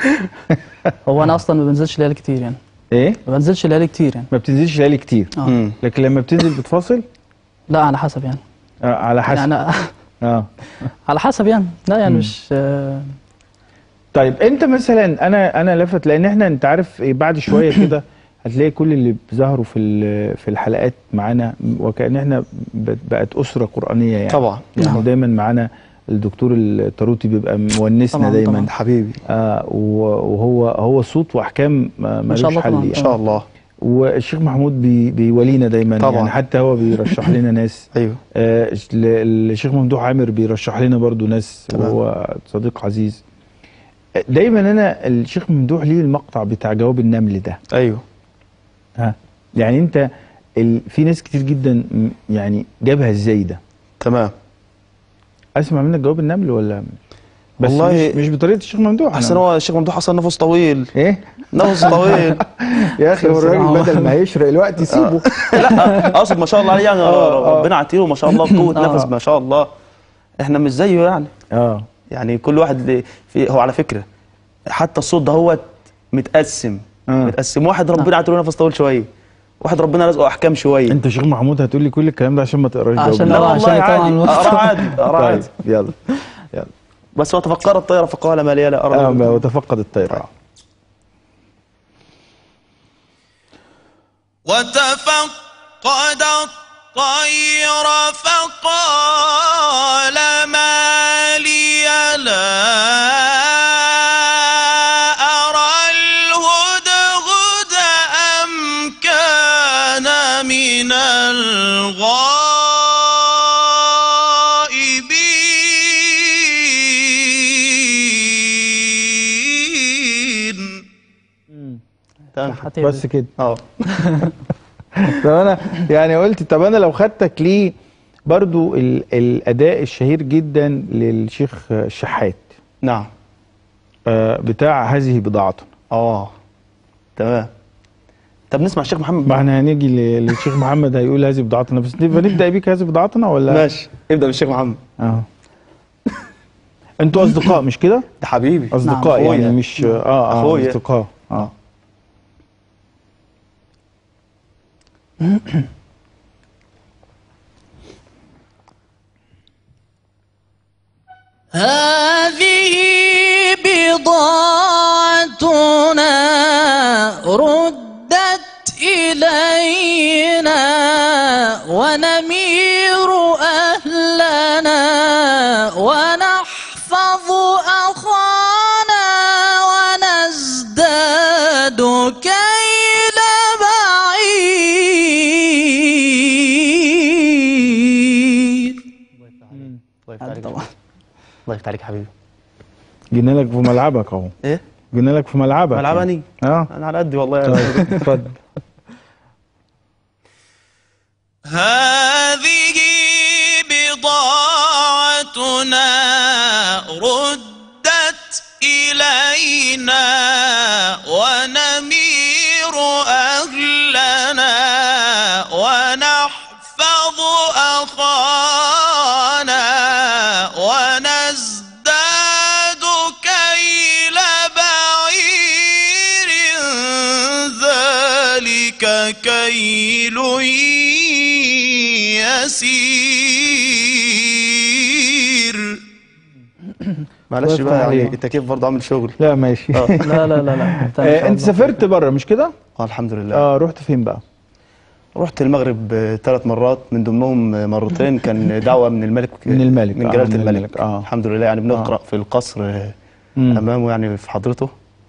Speaker 3: هو انا اصلا ما بنزلش ليالي كتير يعني
Speaker 1: ايه
Speaker 3: ما بنزلش ليالي كتير يعني
Speaker 1: ما بتنزلش ليالي كتير
Speaker 3: اه
Speaker 2: مم.
Speaker 1: لكن لما بتنزل بتفاصل
Speaker 3: لا على حسب يعني
Speaker 1: آه على حسب
Speaker 3: يعني
Speaker 1: اه
Speaker 3: على حسب يعني لا يعني
Speaker 1: مم.
Speaker 3: مش آه،
Speaker 1: طيب انت مثلا انا انا لفت لان احنا انت عارف إيه، بعد شويه كده هتلاقي كل اللي ظهروا في ال- في الحلقات معانا وكأن احنا ب- بقت اسره قرانيه يعني
Speaker 2: طبعا
Speaker 1: يعني دايما معانا الدكتور الطاروطي بيبقى مونسنا
Speaker 3: طبعاً،
Speaker 1: دايما
Speaker 3: طبعاً.
Speaker 2: حبيبي
Speaker 1: آه و- وهو هو صوت واحكام ما-
Speaker 3: ما شاء
Speaker 1: ملوش
Speaker 3: الله
Speaker 1: حل
Speaker 3: طبعاً.
Speaker 1: يعني.
Speaker 2: ان شاء الله
Speaker 1: والشيخ محمود بي بيولينا دايما
Speaker 2: طبعاً.
Speaker 1: يعني حتى هو بيرشح لنا ناس
Speaker 2: ايوه
Speaker 1: آه ال- الشيخ ممدوح عامر بيرشح لنا برضو ناس
Speaker 2: تمام.
Speaker 1: وهو صديق عزيز آه، دايما انا الشيخ ممدوح ليه المقطع بتاع جواب النمل ده
Speaker 2: ايوه
Speaker 1: ها يعني انت ال... في ناس كتير جدا م- يعني جابها ازاي ده
Speaker 2: تمام
Speaker 1: اسمع منك جواب النمل ولا بس
Speaker 2: والله-
Speaker 1: مش, مش بطريقه الشيخ ممدوح أنا-
Speaker 2: احسن هو الشيخ ممدوح اصلا نفس طويل
Speaker 1: ايه
Speaker 2: نفس طويل
Speaker 1: يا اخي هو الراجل
Speaker 3: بصراحة.
Speaker 1: بدل ما يشرق الوقت يسيبه
Speaker 2: لا اقصد ما شاء الله عليه يعني
Speaker 1: آه، آه.
Speaker 2: ربنا عطيله ما شاء الله قوه
Speaker 3: آه.
Speaker 2: نفس ما شاء الله احنا مش زيه يعني
Speaker 1: اه
Speaker 2: يعني كل واحد ليه- في هو على فكره حتى الصوت ده هو متقسم
Speaker 1: آه.
Speaker 2: متقسم واحد ربنا عطيله نفس طويل شويه واحد ربنا رزقه احكام شويه
Speaker 1: انت شيخ محمود هتقول لي كل الكلام ده عشان ما تقراش جواب
Speaker 3: عشان
Speaker 1: النمل.
Speaker 2: لا
Speaker 3: لا،
Speaker 2: والله
Speaker 3: عشان طبعاً
Speaker 2: عادي
Speaker 3: الوقت.
Speaker 2: اقرا عادي اقرا
Speaker 1: طيب
Speaker 2: عادي
Speaker 1: يلا يلا
Speaker 2: بس وتفكر الطيره فقال ما لي لا
Speaker 1: اه
Speaker 2: ارى
Speaker 1: وتفقد الطيران
Speaker 4: وتفقد الطير فقال ما لي لا أرى الهدهد أم كان من الغائبين
Speaker 2: تمام
Speaker 3: حتى
Speaker 1: بس كده
Speaker 2: اه
Speaker 1: طب انا يعني قلت طب انا لو خدتك ليه برضو ال الاداء الشهير جدا للشيخ الشحات
Speaker 2: نعم
Speaker 1: آه بتاع هذه بضاعتنا
Speaker 2: اه تمام طب نسمع الشيخ محمد
Speaker 1: ما احنا هنيجي ل- للشيخ محمد هيقول هذه بضاعتنا بس نبدا بيك هذه بضاعتنا ولا
Speaker 2: ماشي ابدا بالشيخ محمد
Speaker 1: اه انتوا اصدقاء مش كده
Speaker 2: ده حبيبي
Speaker 1: اصدقاء
Speaker 2: نعم.
Speaker 1: يعني
Speaker 2: أخويا.
Speaker 1: مش اه اه
Speaker 2: أخويا.
Speaker 1: اصدقاء اه
Speaker 5: هذه بضاعتنا ردت إلينا ونمير أهلنا ونحفظ أخانا ونزداد كيل بعير
Speaker 2: الله يفتح عليك
Speaker 3: طبعا
Speaker 2: الله يفتح عليك حبيبي
Speaker 1: جينا لك في ملعبك اهو
Speaker 2: ايه
Speaker 1: جينا لك في ملعبك
Speaker 2: ملعبني
Speaker 1: اه
Speaker 2: انا على قدي والله يعني
Speaker 1: طيب اتفضل
Speaker 4: هذه بضاعتنا ردت إلينا ونمير أهلنا ونحفظ أخانا ونزداد كيل بعير ذلك كيل يسير
Speaker 2: معلش
Speaker 1: الله
Speaker 2: بقى
Speaker 1: يفتح
Speaker 2: يعني
Speaker 1: عليك.
Speaker 2: التكييف برضه عامل شغل
Speaker 1: لا ماشي
Speaker 2: اه
Speaker 3: لا لا لا لا انت إن
Speaker 1: آه،
Speaker 3: شاء
Speaker 1: انت
Speaker 3: الله.
Speaker 1: سافرت بره مش كده
Speaker 2: آه، الحمد لله
Speaker 1: اه رحت فين بقى
Speaker 2: رحت المغرب ثلاث مرات من ضمنهم آه، مرتين كان دعوه من الملك
Speaker 1: من الملك،
Speaker 2: من
Speaker 1: آه،
Speaker 2: جلاله
Speaker 1: من
Speaker 2: الملك,
Speaker 1: الملك، آه.
Speaker 2: الحمد لله يعني بنقرا في القصر آه،
Speaker 1: مم.
Speaker 2: امامه يعني في حضرته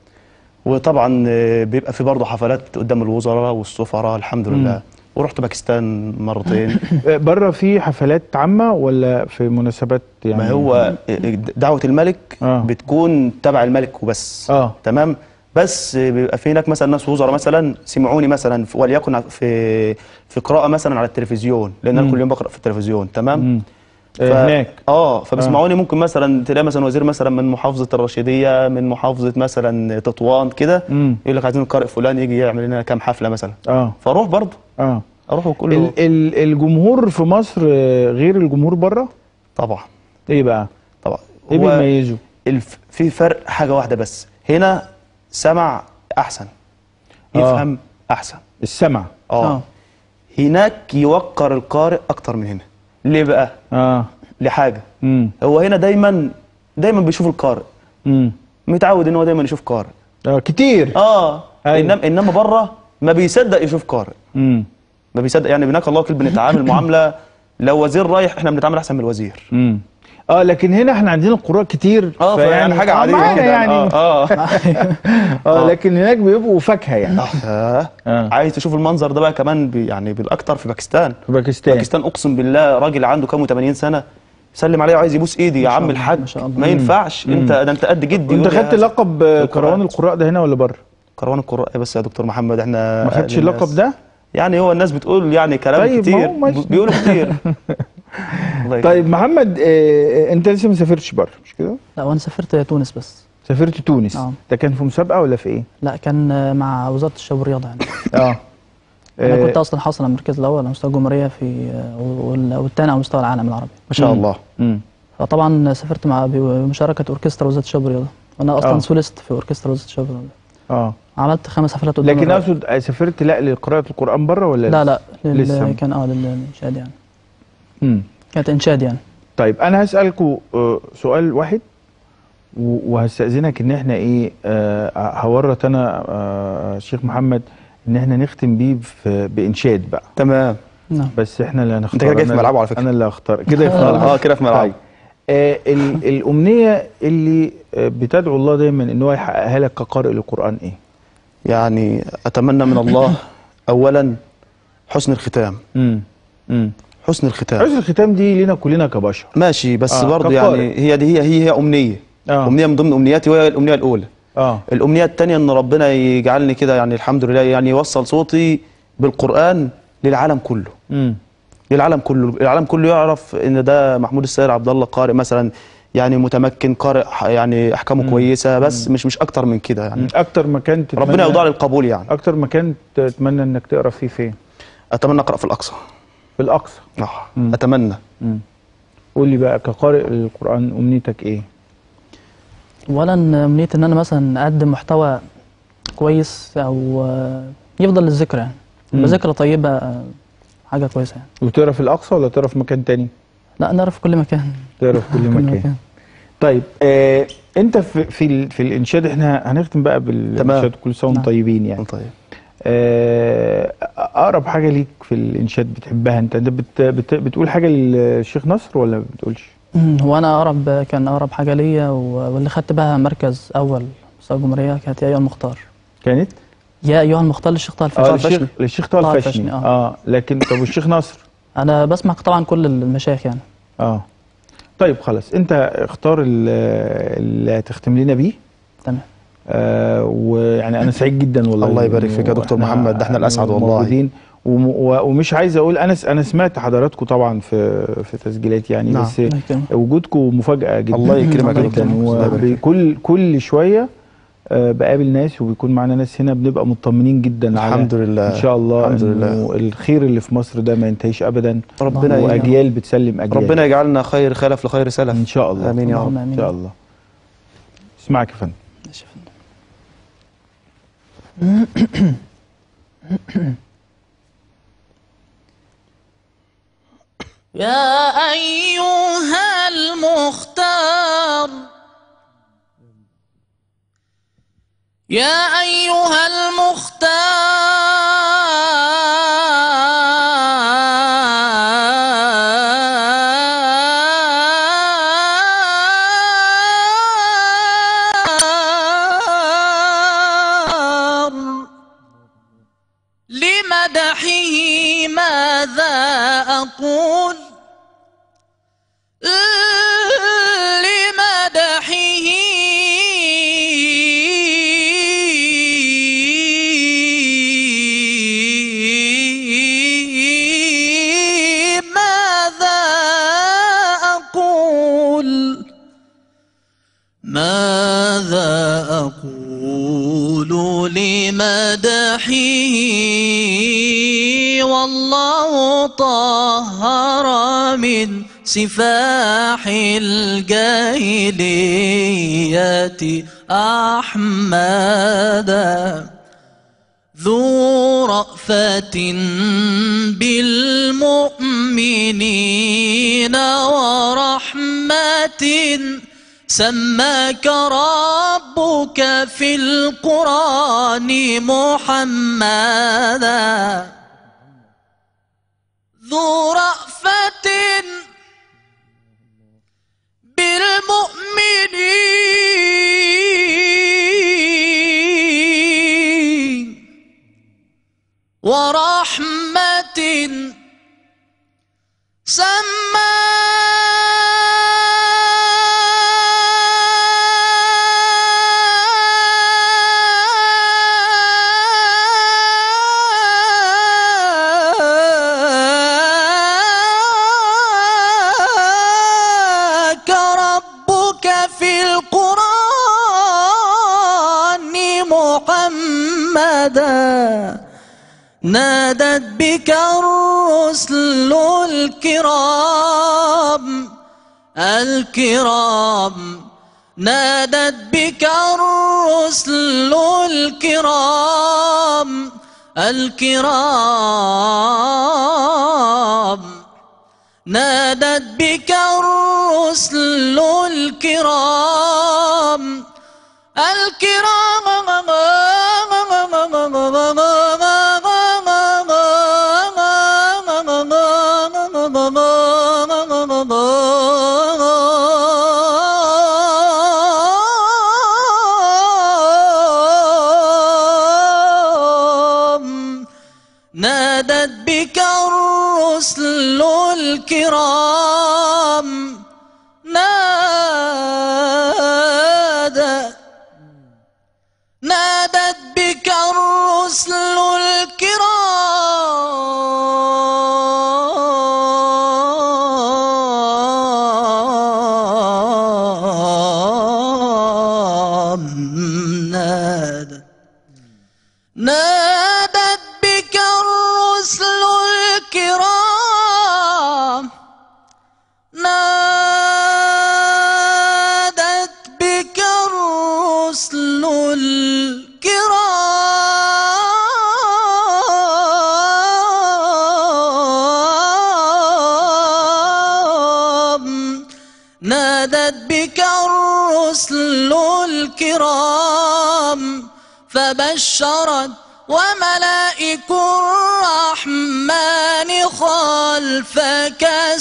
Speaker 2: وطبعا آه، بيبقى في برضه حفلات قدام الوزراء والسفراء الحمد لله ورحت باكستان مرتين
Speaker 1: آه، بره في حفلات عامه ولا في مناسبات يعني
Speaker 2: ما هو دعوة الملك
Speaker 1: آه.
Speaker 2: بتكون تبع الملك وبس
Speaker 1: اه
Speaker 2: تمام بس بيبقى في هناك مثلا ناس وزراء مثلا سمعوني مثلا في- وليكن في في قراءة مثلا على التلفزيون لأن أنا كل يوم بقرأ في التلفزيون تمام
Speaker 1: مم.
Speaker 2: ف-
Speaker 1: آه، هناك
Speaker 2: اه فبيسمعوني ممكن مثلا تلاقي مثلا وزير مثلا من محافظة الرشيدية من محافظة مثلا تطوان كده
Speaker 1: مم.
Speaker 2: يقول لك عايزين القارئ فلان يجي يعمل لنا كام حفلة مثلا
Speaker 1: اه
Speaker 2: فاروح برضه
Speaker 1: اه
Speaker 2: اروح وكل
Speaker 1: ال ال الجمهور في مصر آه، غير الجمهور بره
Speaker 2: طبعا
Speaker 1: ايه بقى
Speaker 2: طبعا
Speaker 1: ايه
Speaker 2: هو-
Speaker 1: بيميزه
Speaker 2: الف... في فرق حاجة واحدة بس هنا سمع أحسن
Speaker 1: آه.
Speaker 2: يفهم أحسن
Speaker 1: السمع
Speaker 2: اه
Speaker 3: اه
Speaker 2: هناك يوقر القارئ أكتر من هنا ليه بقى؟
Speaker 1: اه
Speaker 2: لحاجة
Speaker 1: امم
Speaker 2: هو هنا دايما دايما بيشوف القارئ
Speaker 1: امم
Speaker 2: متعود ان هو دايما يشوف قارئ
Speaker 1: اه كتير
Speaker 2: اه
Speaker 1: أيوة.
Speaker 2: انما انما بره ما بيصدق يشوف قارئ
Speaker 1: امم
Speaker 2: ما بيصدق يعني هناك الله وكيل بنتعامل معامله لو وزير رايح احنا بنتعامل احسن من الوزير
Speaker 1: امم اه لكن هنا احنا عندنا القراء كتير
Speaker 2: اه فيعني حاجه عاديه
Speaker 1: معانا
Speaker 2: كده
Speaker 1: يعني
Speaker 2: اه اه
Speaker 1: اه لكن هناك بيبقوا فاكهه يعني
Speaker 2: آه.
Speaker 1: آه.
Speaker 2: عايز تشوف المنظر ده بقى كمان بي يعني بالاكتر في باكستان
Speaker 1: في باكستان
Speaker 2: باكستان اقسم بالله راجل عنده كام 80 سنه سلم عليه وعايز يبوس ايدي يا
Speaker 3: شاء
Speaker 2: عم
Speaker 3: الله،
Speaker 2: الحاج
Speaker 3: ما شاء الله.
Speaker 2: ما ينفعش انت ده انت قد جدي
Speaker 1: انت
Speaker 2: يقول لي
Speaker 1: خدت
Speaker 2: هذا.
Speaker 1: لقب آه،
Speaker 2: القراء.
Speaker 1: كروان القراء ده هنا ولا بره؟
Speaker 2: كروان القراء إيه بس يا دكتور محمد احنا
Speaker 1: ما خدتش
Speaker 2: للناس.
Speaker 1: اللقب ده؟
Speaker 2: يعني هو الناس بتقول يعني كلام
Speaker 1: طيب، ما
Speaker 2: كتير
Speaker 1: هو ماشي.
Speaker 2: ب- بيقولوا كتير الله يكرمك.
Speaker 1: طيب محمد آه، انت لسه ما سافرتش بره مش كده؟
Speaker 3: لا وانا سافرت تونس بس
Speaker 1: سافرت تونس
Speaker 3: آه.
Speaker 1: ده كان في مسابقه ولا في ايه؟
Speaker 3: لا كان آه، مع وزاره الشباب والرياضه يعني
Speaker 1: اه
Speaker 3: انا
Speaker 1: آه،
Speaker 3: كنت اصلا حاصل على المركز الاول على مستوى الجمهوريه في آه، وال- والثاني على مستوى العالم العربي
Speaker 2: ما شاء الله
Speaker 1: مم.
Speaker 3: فطبعا سافرت مع بمشاركه اوركسترا وزاره الشباب والرياضه وانا اصلا
Speaker 1: آه.
Speaker 3: سوليست في اوركسترا وزاره الشباب والرياضه
Speaker 1: اه
Speaker 3: عملت خمس حفلات قدام
Speaker 1: لكن
Speaker 3: الرائد.
Speaker 1: اقصد آه، سافرت لا لقراءه القران بره ولا
Speaker 3: لا لا لل-
Speaker 1: لسه.
Speaker 3: كان اه للانشاد يعني
Speaker 1: مم.
Speaker 3: كانت انشاد يعني
Speaker 1: طيب انا هسالكوا آه، سؤال واحد و- وهستاذنك ان احنا ايه آه، هورط انا آه، شيخ محمد ان احنا نختم بيه في- بانشاد بقى
Speaker 2: تمام
Speaker 3: نعم
Speaker 1: بس احنا اللي هنختار
Speaker 2: كده جاي في
Speaker 1: أنا-
Speaker 2: ملعبه على فكرة.
Speaker 1: انا اللي هختار كده في ملعبه
Speaker 2: اه كده في ملعبه
Speaker 1: طيب آه ال- الامنيه اللي آه، بتدعو الله دايما ان هو يحققها لك كقارئ للقران ايه؟
Speaker 2: يعني اتمنى من الله اولا حسن الختام
Speaker 1: امم امم
Speaker 2: حسن الختام
Speaker 1: حسن الختام دي لينا كلنا كبشر
Speaker 2: ماشي بس
Speaker 1: آه،
Speaker 2: برضه
Speaker 1: كقارئ.
Speaker 2: يعني هي دي هي هي, هي امنيه
Speaker 1: آه.
Speaker 2: امنيه من ضمن امنياتي وهي الامنيه الاولى
Speaker 1: اه
Speaker 2: الامنيه الثانيه ان ربنا يجعلني كده يعني الحمد لله يعني يوصل صوتي بالقران للعالم كله
Speaker 1: امم
Speaker 2: للعالم كله العالم كله يعرف ان ده محمود السيد عبد الله قارئ مثلا يعني متمكن قارئ ح- يعني احكامه كويسه بس مش مش اكتر من كده يعني
Speaker 1: اكتر مكان تتمنى
Speaker 2: ربنا يوضع لي القبول يعني
Speaker 1: اكتر مكان تتمنى انك تقرا فيه فين؟
Speaker 2: اتمنى اقرا في الاقصى
Speaker 1: في الاقصى
Speaker 2: آه. اتمنى
Speaker 1: قول لي بقى كقارئ القران امنيتك ايه؟
Speaker 3: اولا امنيتي ان انا مثلا اقدم محتوى كويس او آه، يفضل للذكرى يعني
Speaker 1: مم.
Speaker 3: يبقى ذكرى طيبه آه، حاجه كويسه يعني
Speaker 1: وتقرا في الاقصى ولا تقرا في مكان تاني؟
Speaker 3: لا نعرف في كل مكان
Speaker 1: تقرا في كل
Speaker 3: كل
Speaker 1: مكان
Speaker 3: مكان
Speaker 1: طيب آه انت في في, ال- في الانشاد احنا هنختم بقى بالانشاد كل سنه وانتم
Speaker 3: نعم.
Speaker 1: طيبين يعني
Speaker 2: طيب
Speaker 1: آه اقرب حاجه ليك في الانشاد بتحبها انت انت بت بت بتقول حاجه للشيخ نصر ولا ما بتقولش؟
Speaker 3: مم، هو انا اقرب كان اقرب حاجه ليا و- واللي خدت بها مركز اول مستوى الجمهوريه كانت يا ايها المختار
Speaker 1: كانت؟
Speaker 3: يا ايها المختار للشيخ طه
Speaker 1: اه
Speaker 3: الفاشل
Speaker 1: للشيخ للشيخ طه
Speaker 3: طه
Speaker 1: الفاشني
Speaker 3: الفاشني،
Speaker 1: اه.
Speaker 3: آه.
Speaker 1: اه لكن طب والشيخ نصر؟
Speaker 3: انا بسمع طبعا كل المشايخ يعني
Speaker 1: اه طيب خلاص انت اختار ال- اللي هتختم لنا بيه
Speaker 3: تمام
Speaker 1: آه ويعني انا سعيد جدا والله
Speaker 2: الله يبارك فيك يا
Speaker 1: إنه
Speaker 2: دكتور
Speaker 1: إحنا
Speaker 2: محمد، ده إحنا الأسعد والله.
Speaker 1: موجودين وم- و- ومش عايز اقول انا س- انا سمعت حضراتكم طبعا في في تسجيلات يعني
Speaker 2: نعم.
Speaker 1: بس
Speaker 3: الله يكرمك.
Speaker 1: وجودكم مفاجاه جدا
Speaker 2: الله يكرمك
Speaker 3: يا
Speaker 1: جدا
Speaker 3: دكتور.
Speaker 2: الله يبارك فيك.
Speaker 1: وكل كل شويه آه، بقابل ناس وبيكون معانا ناس هنا بنبقى مطمنين جدا على
Speaker 2: الحمد لله
Speaker 1: ان شاء الله
Speaker 2: الحمد
Speaker 1: إنه
Speaker 2: لله
Speaker 1: الخير اللي في مصر ده ما ينتهيش ابدا
Speaker 2: ربنا يجعل-
Speaker 1: واجيال بتسلم اجيال
Speaker 2: ربنا يجعلنا خير خلف لخير سلف
Speaker 1: ان شاء الله
Speaker 2: امين يا رب
Speaker 3: اللهم
Speaker 1: ان
Speaker 3: امين
Speaker 1: شاء الله اسمعك يا فندم
Speaker 3: ماشي يا فندم.
Speaker 5: يا أيها المختار يا أيها المختار لمدحه ماذا أقول لمدحه ماذا أقول ماذا أقول لمدحه والله طهر من سفاح الجاهلية أحمدا ذو رأفة بالمؤمنين ورحمة سماك ربك في القرآن محمدا ذو رأفة بالمؤمنين ورحمة سماك ربك في القرآن محمدا نادت بك الرسل الكرام الكرام نادت بك الرسل الكرام الكرام نادت بك الرسل الكرام الكرام نادت بك الرسل الكرام نادت نادت بك الرسل الكرام نادت نادت بك الرسل الكرام نادت بك الرسل الكرام نادت بك الرسل الكرام فبشرت وملائك الرحمن خلفك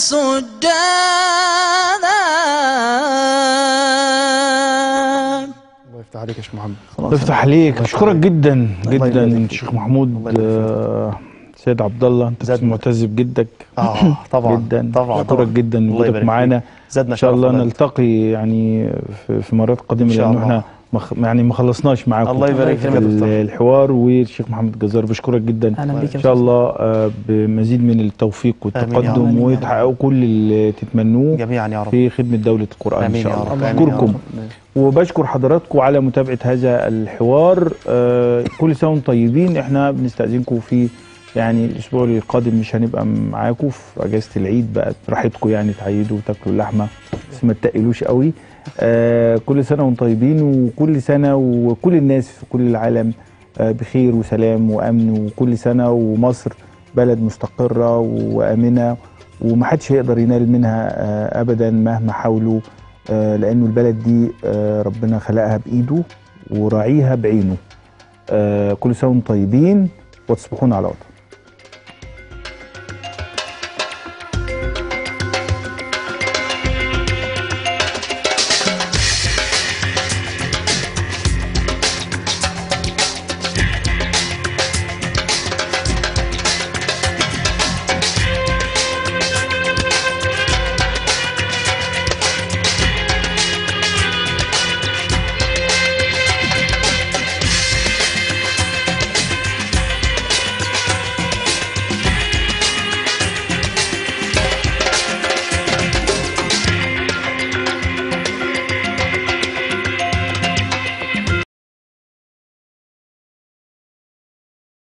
Speaker 5: سجادا
Speaker 2: الله يفتح عليك يا شيخ محمد
Speaker 1: يفتح عليك اشكرك جدا
Speaker 2: الله يبارك
Speaker 1: جدا
Speaker 2: فيك.
Speaker 1: شيخ محمود
Speaker 2: الله يبارك فيك.
Speaker 1: آه، سيد عبد الله انت
Speaker 2: زادنا.
Speaker 1: بس معتز بجدك
Speaker 2: اه طبعا
Speaker 1: جدا
Speaker 2: طبعا
Speaker 1: اشكرك
Speaker 2: طبعا.
Speaker 1: جدا
Speaker 2: الله
Speaker 1: وجودك
Speaker 2: يبارك
Speaker 1: معانا
Speaker 2: فيك. زادنا
Speaker 1: ان شاء
Speaker 2: شرف
Speaker 1: الله
Speaker 2: ولاد.
Speaker 1: نلتقي يعني في, في مرات قادمه
Speaker 2: إن شاء
Speaker 1: لانه
Speaker 2: الله.
Speaker 1: احنا مخ يعني ما خلصناش معاكم
Speaker 2: الله يبارك فيك يا
Speaker 1: في
Speaker 2: دكتور.
Speaker 1: الحوار والشيخ محمد جزار بشكرك جدا
Speaker 3: اهلا بيك يا
Speaker 1: ان شاء
Speaker 3: أستاذ.
Speaker 1: الله آه، بمزيد من التوفيق
Speaker 2: آمين يا
Speaker 1: والتقدم
Speaker 3: رب.
Speaker 1: وتحققوا كل اللي تتمنوه
Speaker 2: جميعا يا رب
Speaker 1: في خدمه دوله القران ان
Speaker 2: امين
Speaker 1: شاء
Speaker 2: يا
Speaker 1: الله
Speaker 2: رب آمين يا
Speaker 1: اشكركم
Speaker 2: رب.
Speaker 1: وبشكر حضراتكم على متابعه هذا الحوار آه، كل سنه وانتم طيبين احنا بنستاذنكم في يعني الاسبوع القادم مش هنبقى معاكم في اجازه العيد بقى براحتكم يعني تعيدوا وتاكلوا اللحمه بس ما تقلوش قوي آه، كل سنه وانتم طيبين وكل سنه وكل الناس في كل العالم آه، بخير وسلام وامن وكل سنه ومصر بلد مستقره وامنه ومحدش هيقدر ينال منها آه، ابدا مهما حاولوا آه، لانه البلد دي آه، ربنا خلقها بايده وراعيها بعينه آه كل سنه وانتم طيبين وتصبحون على وطن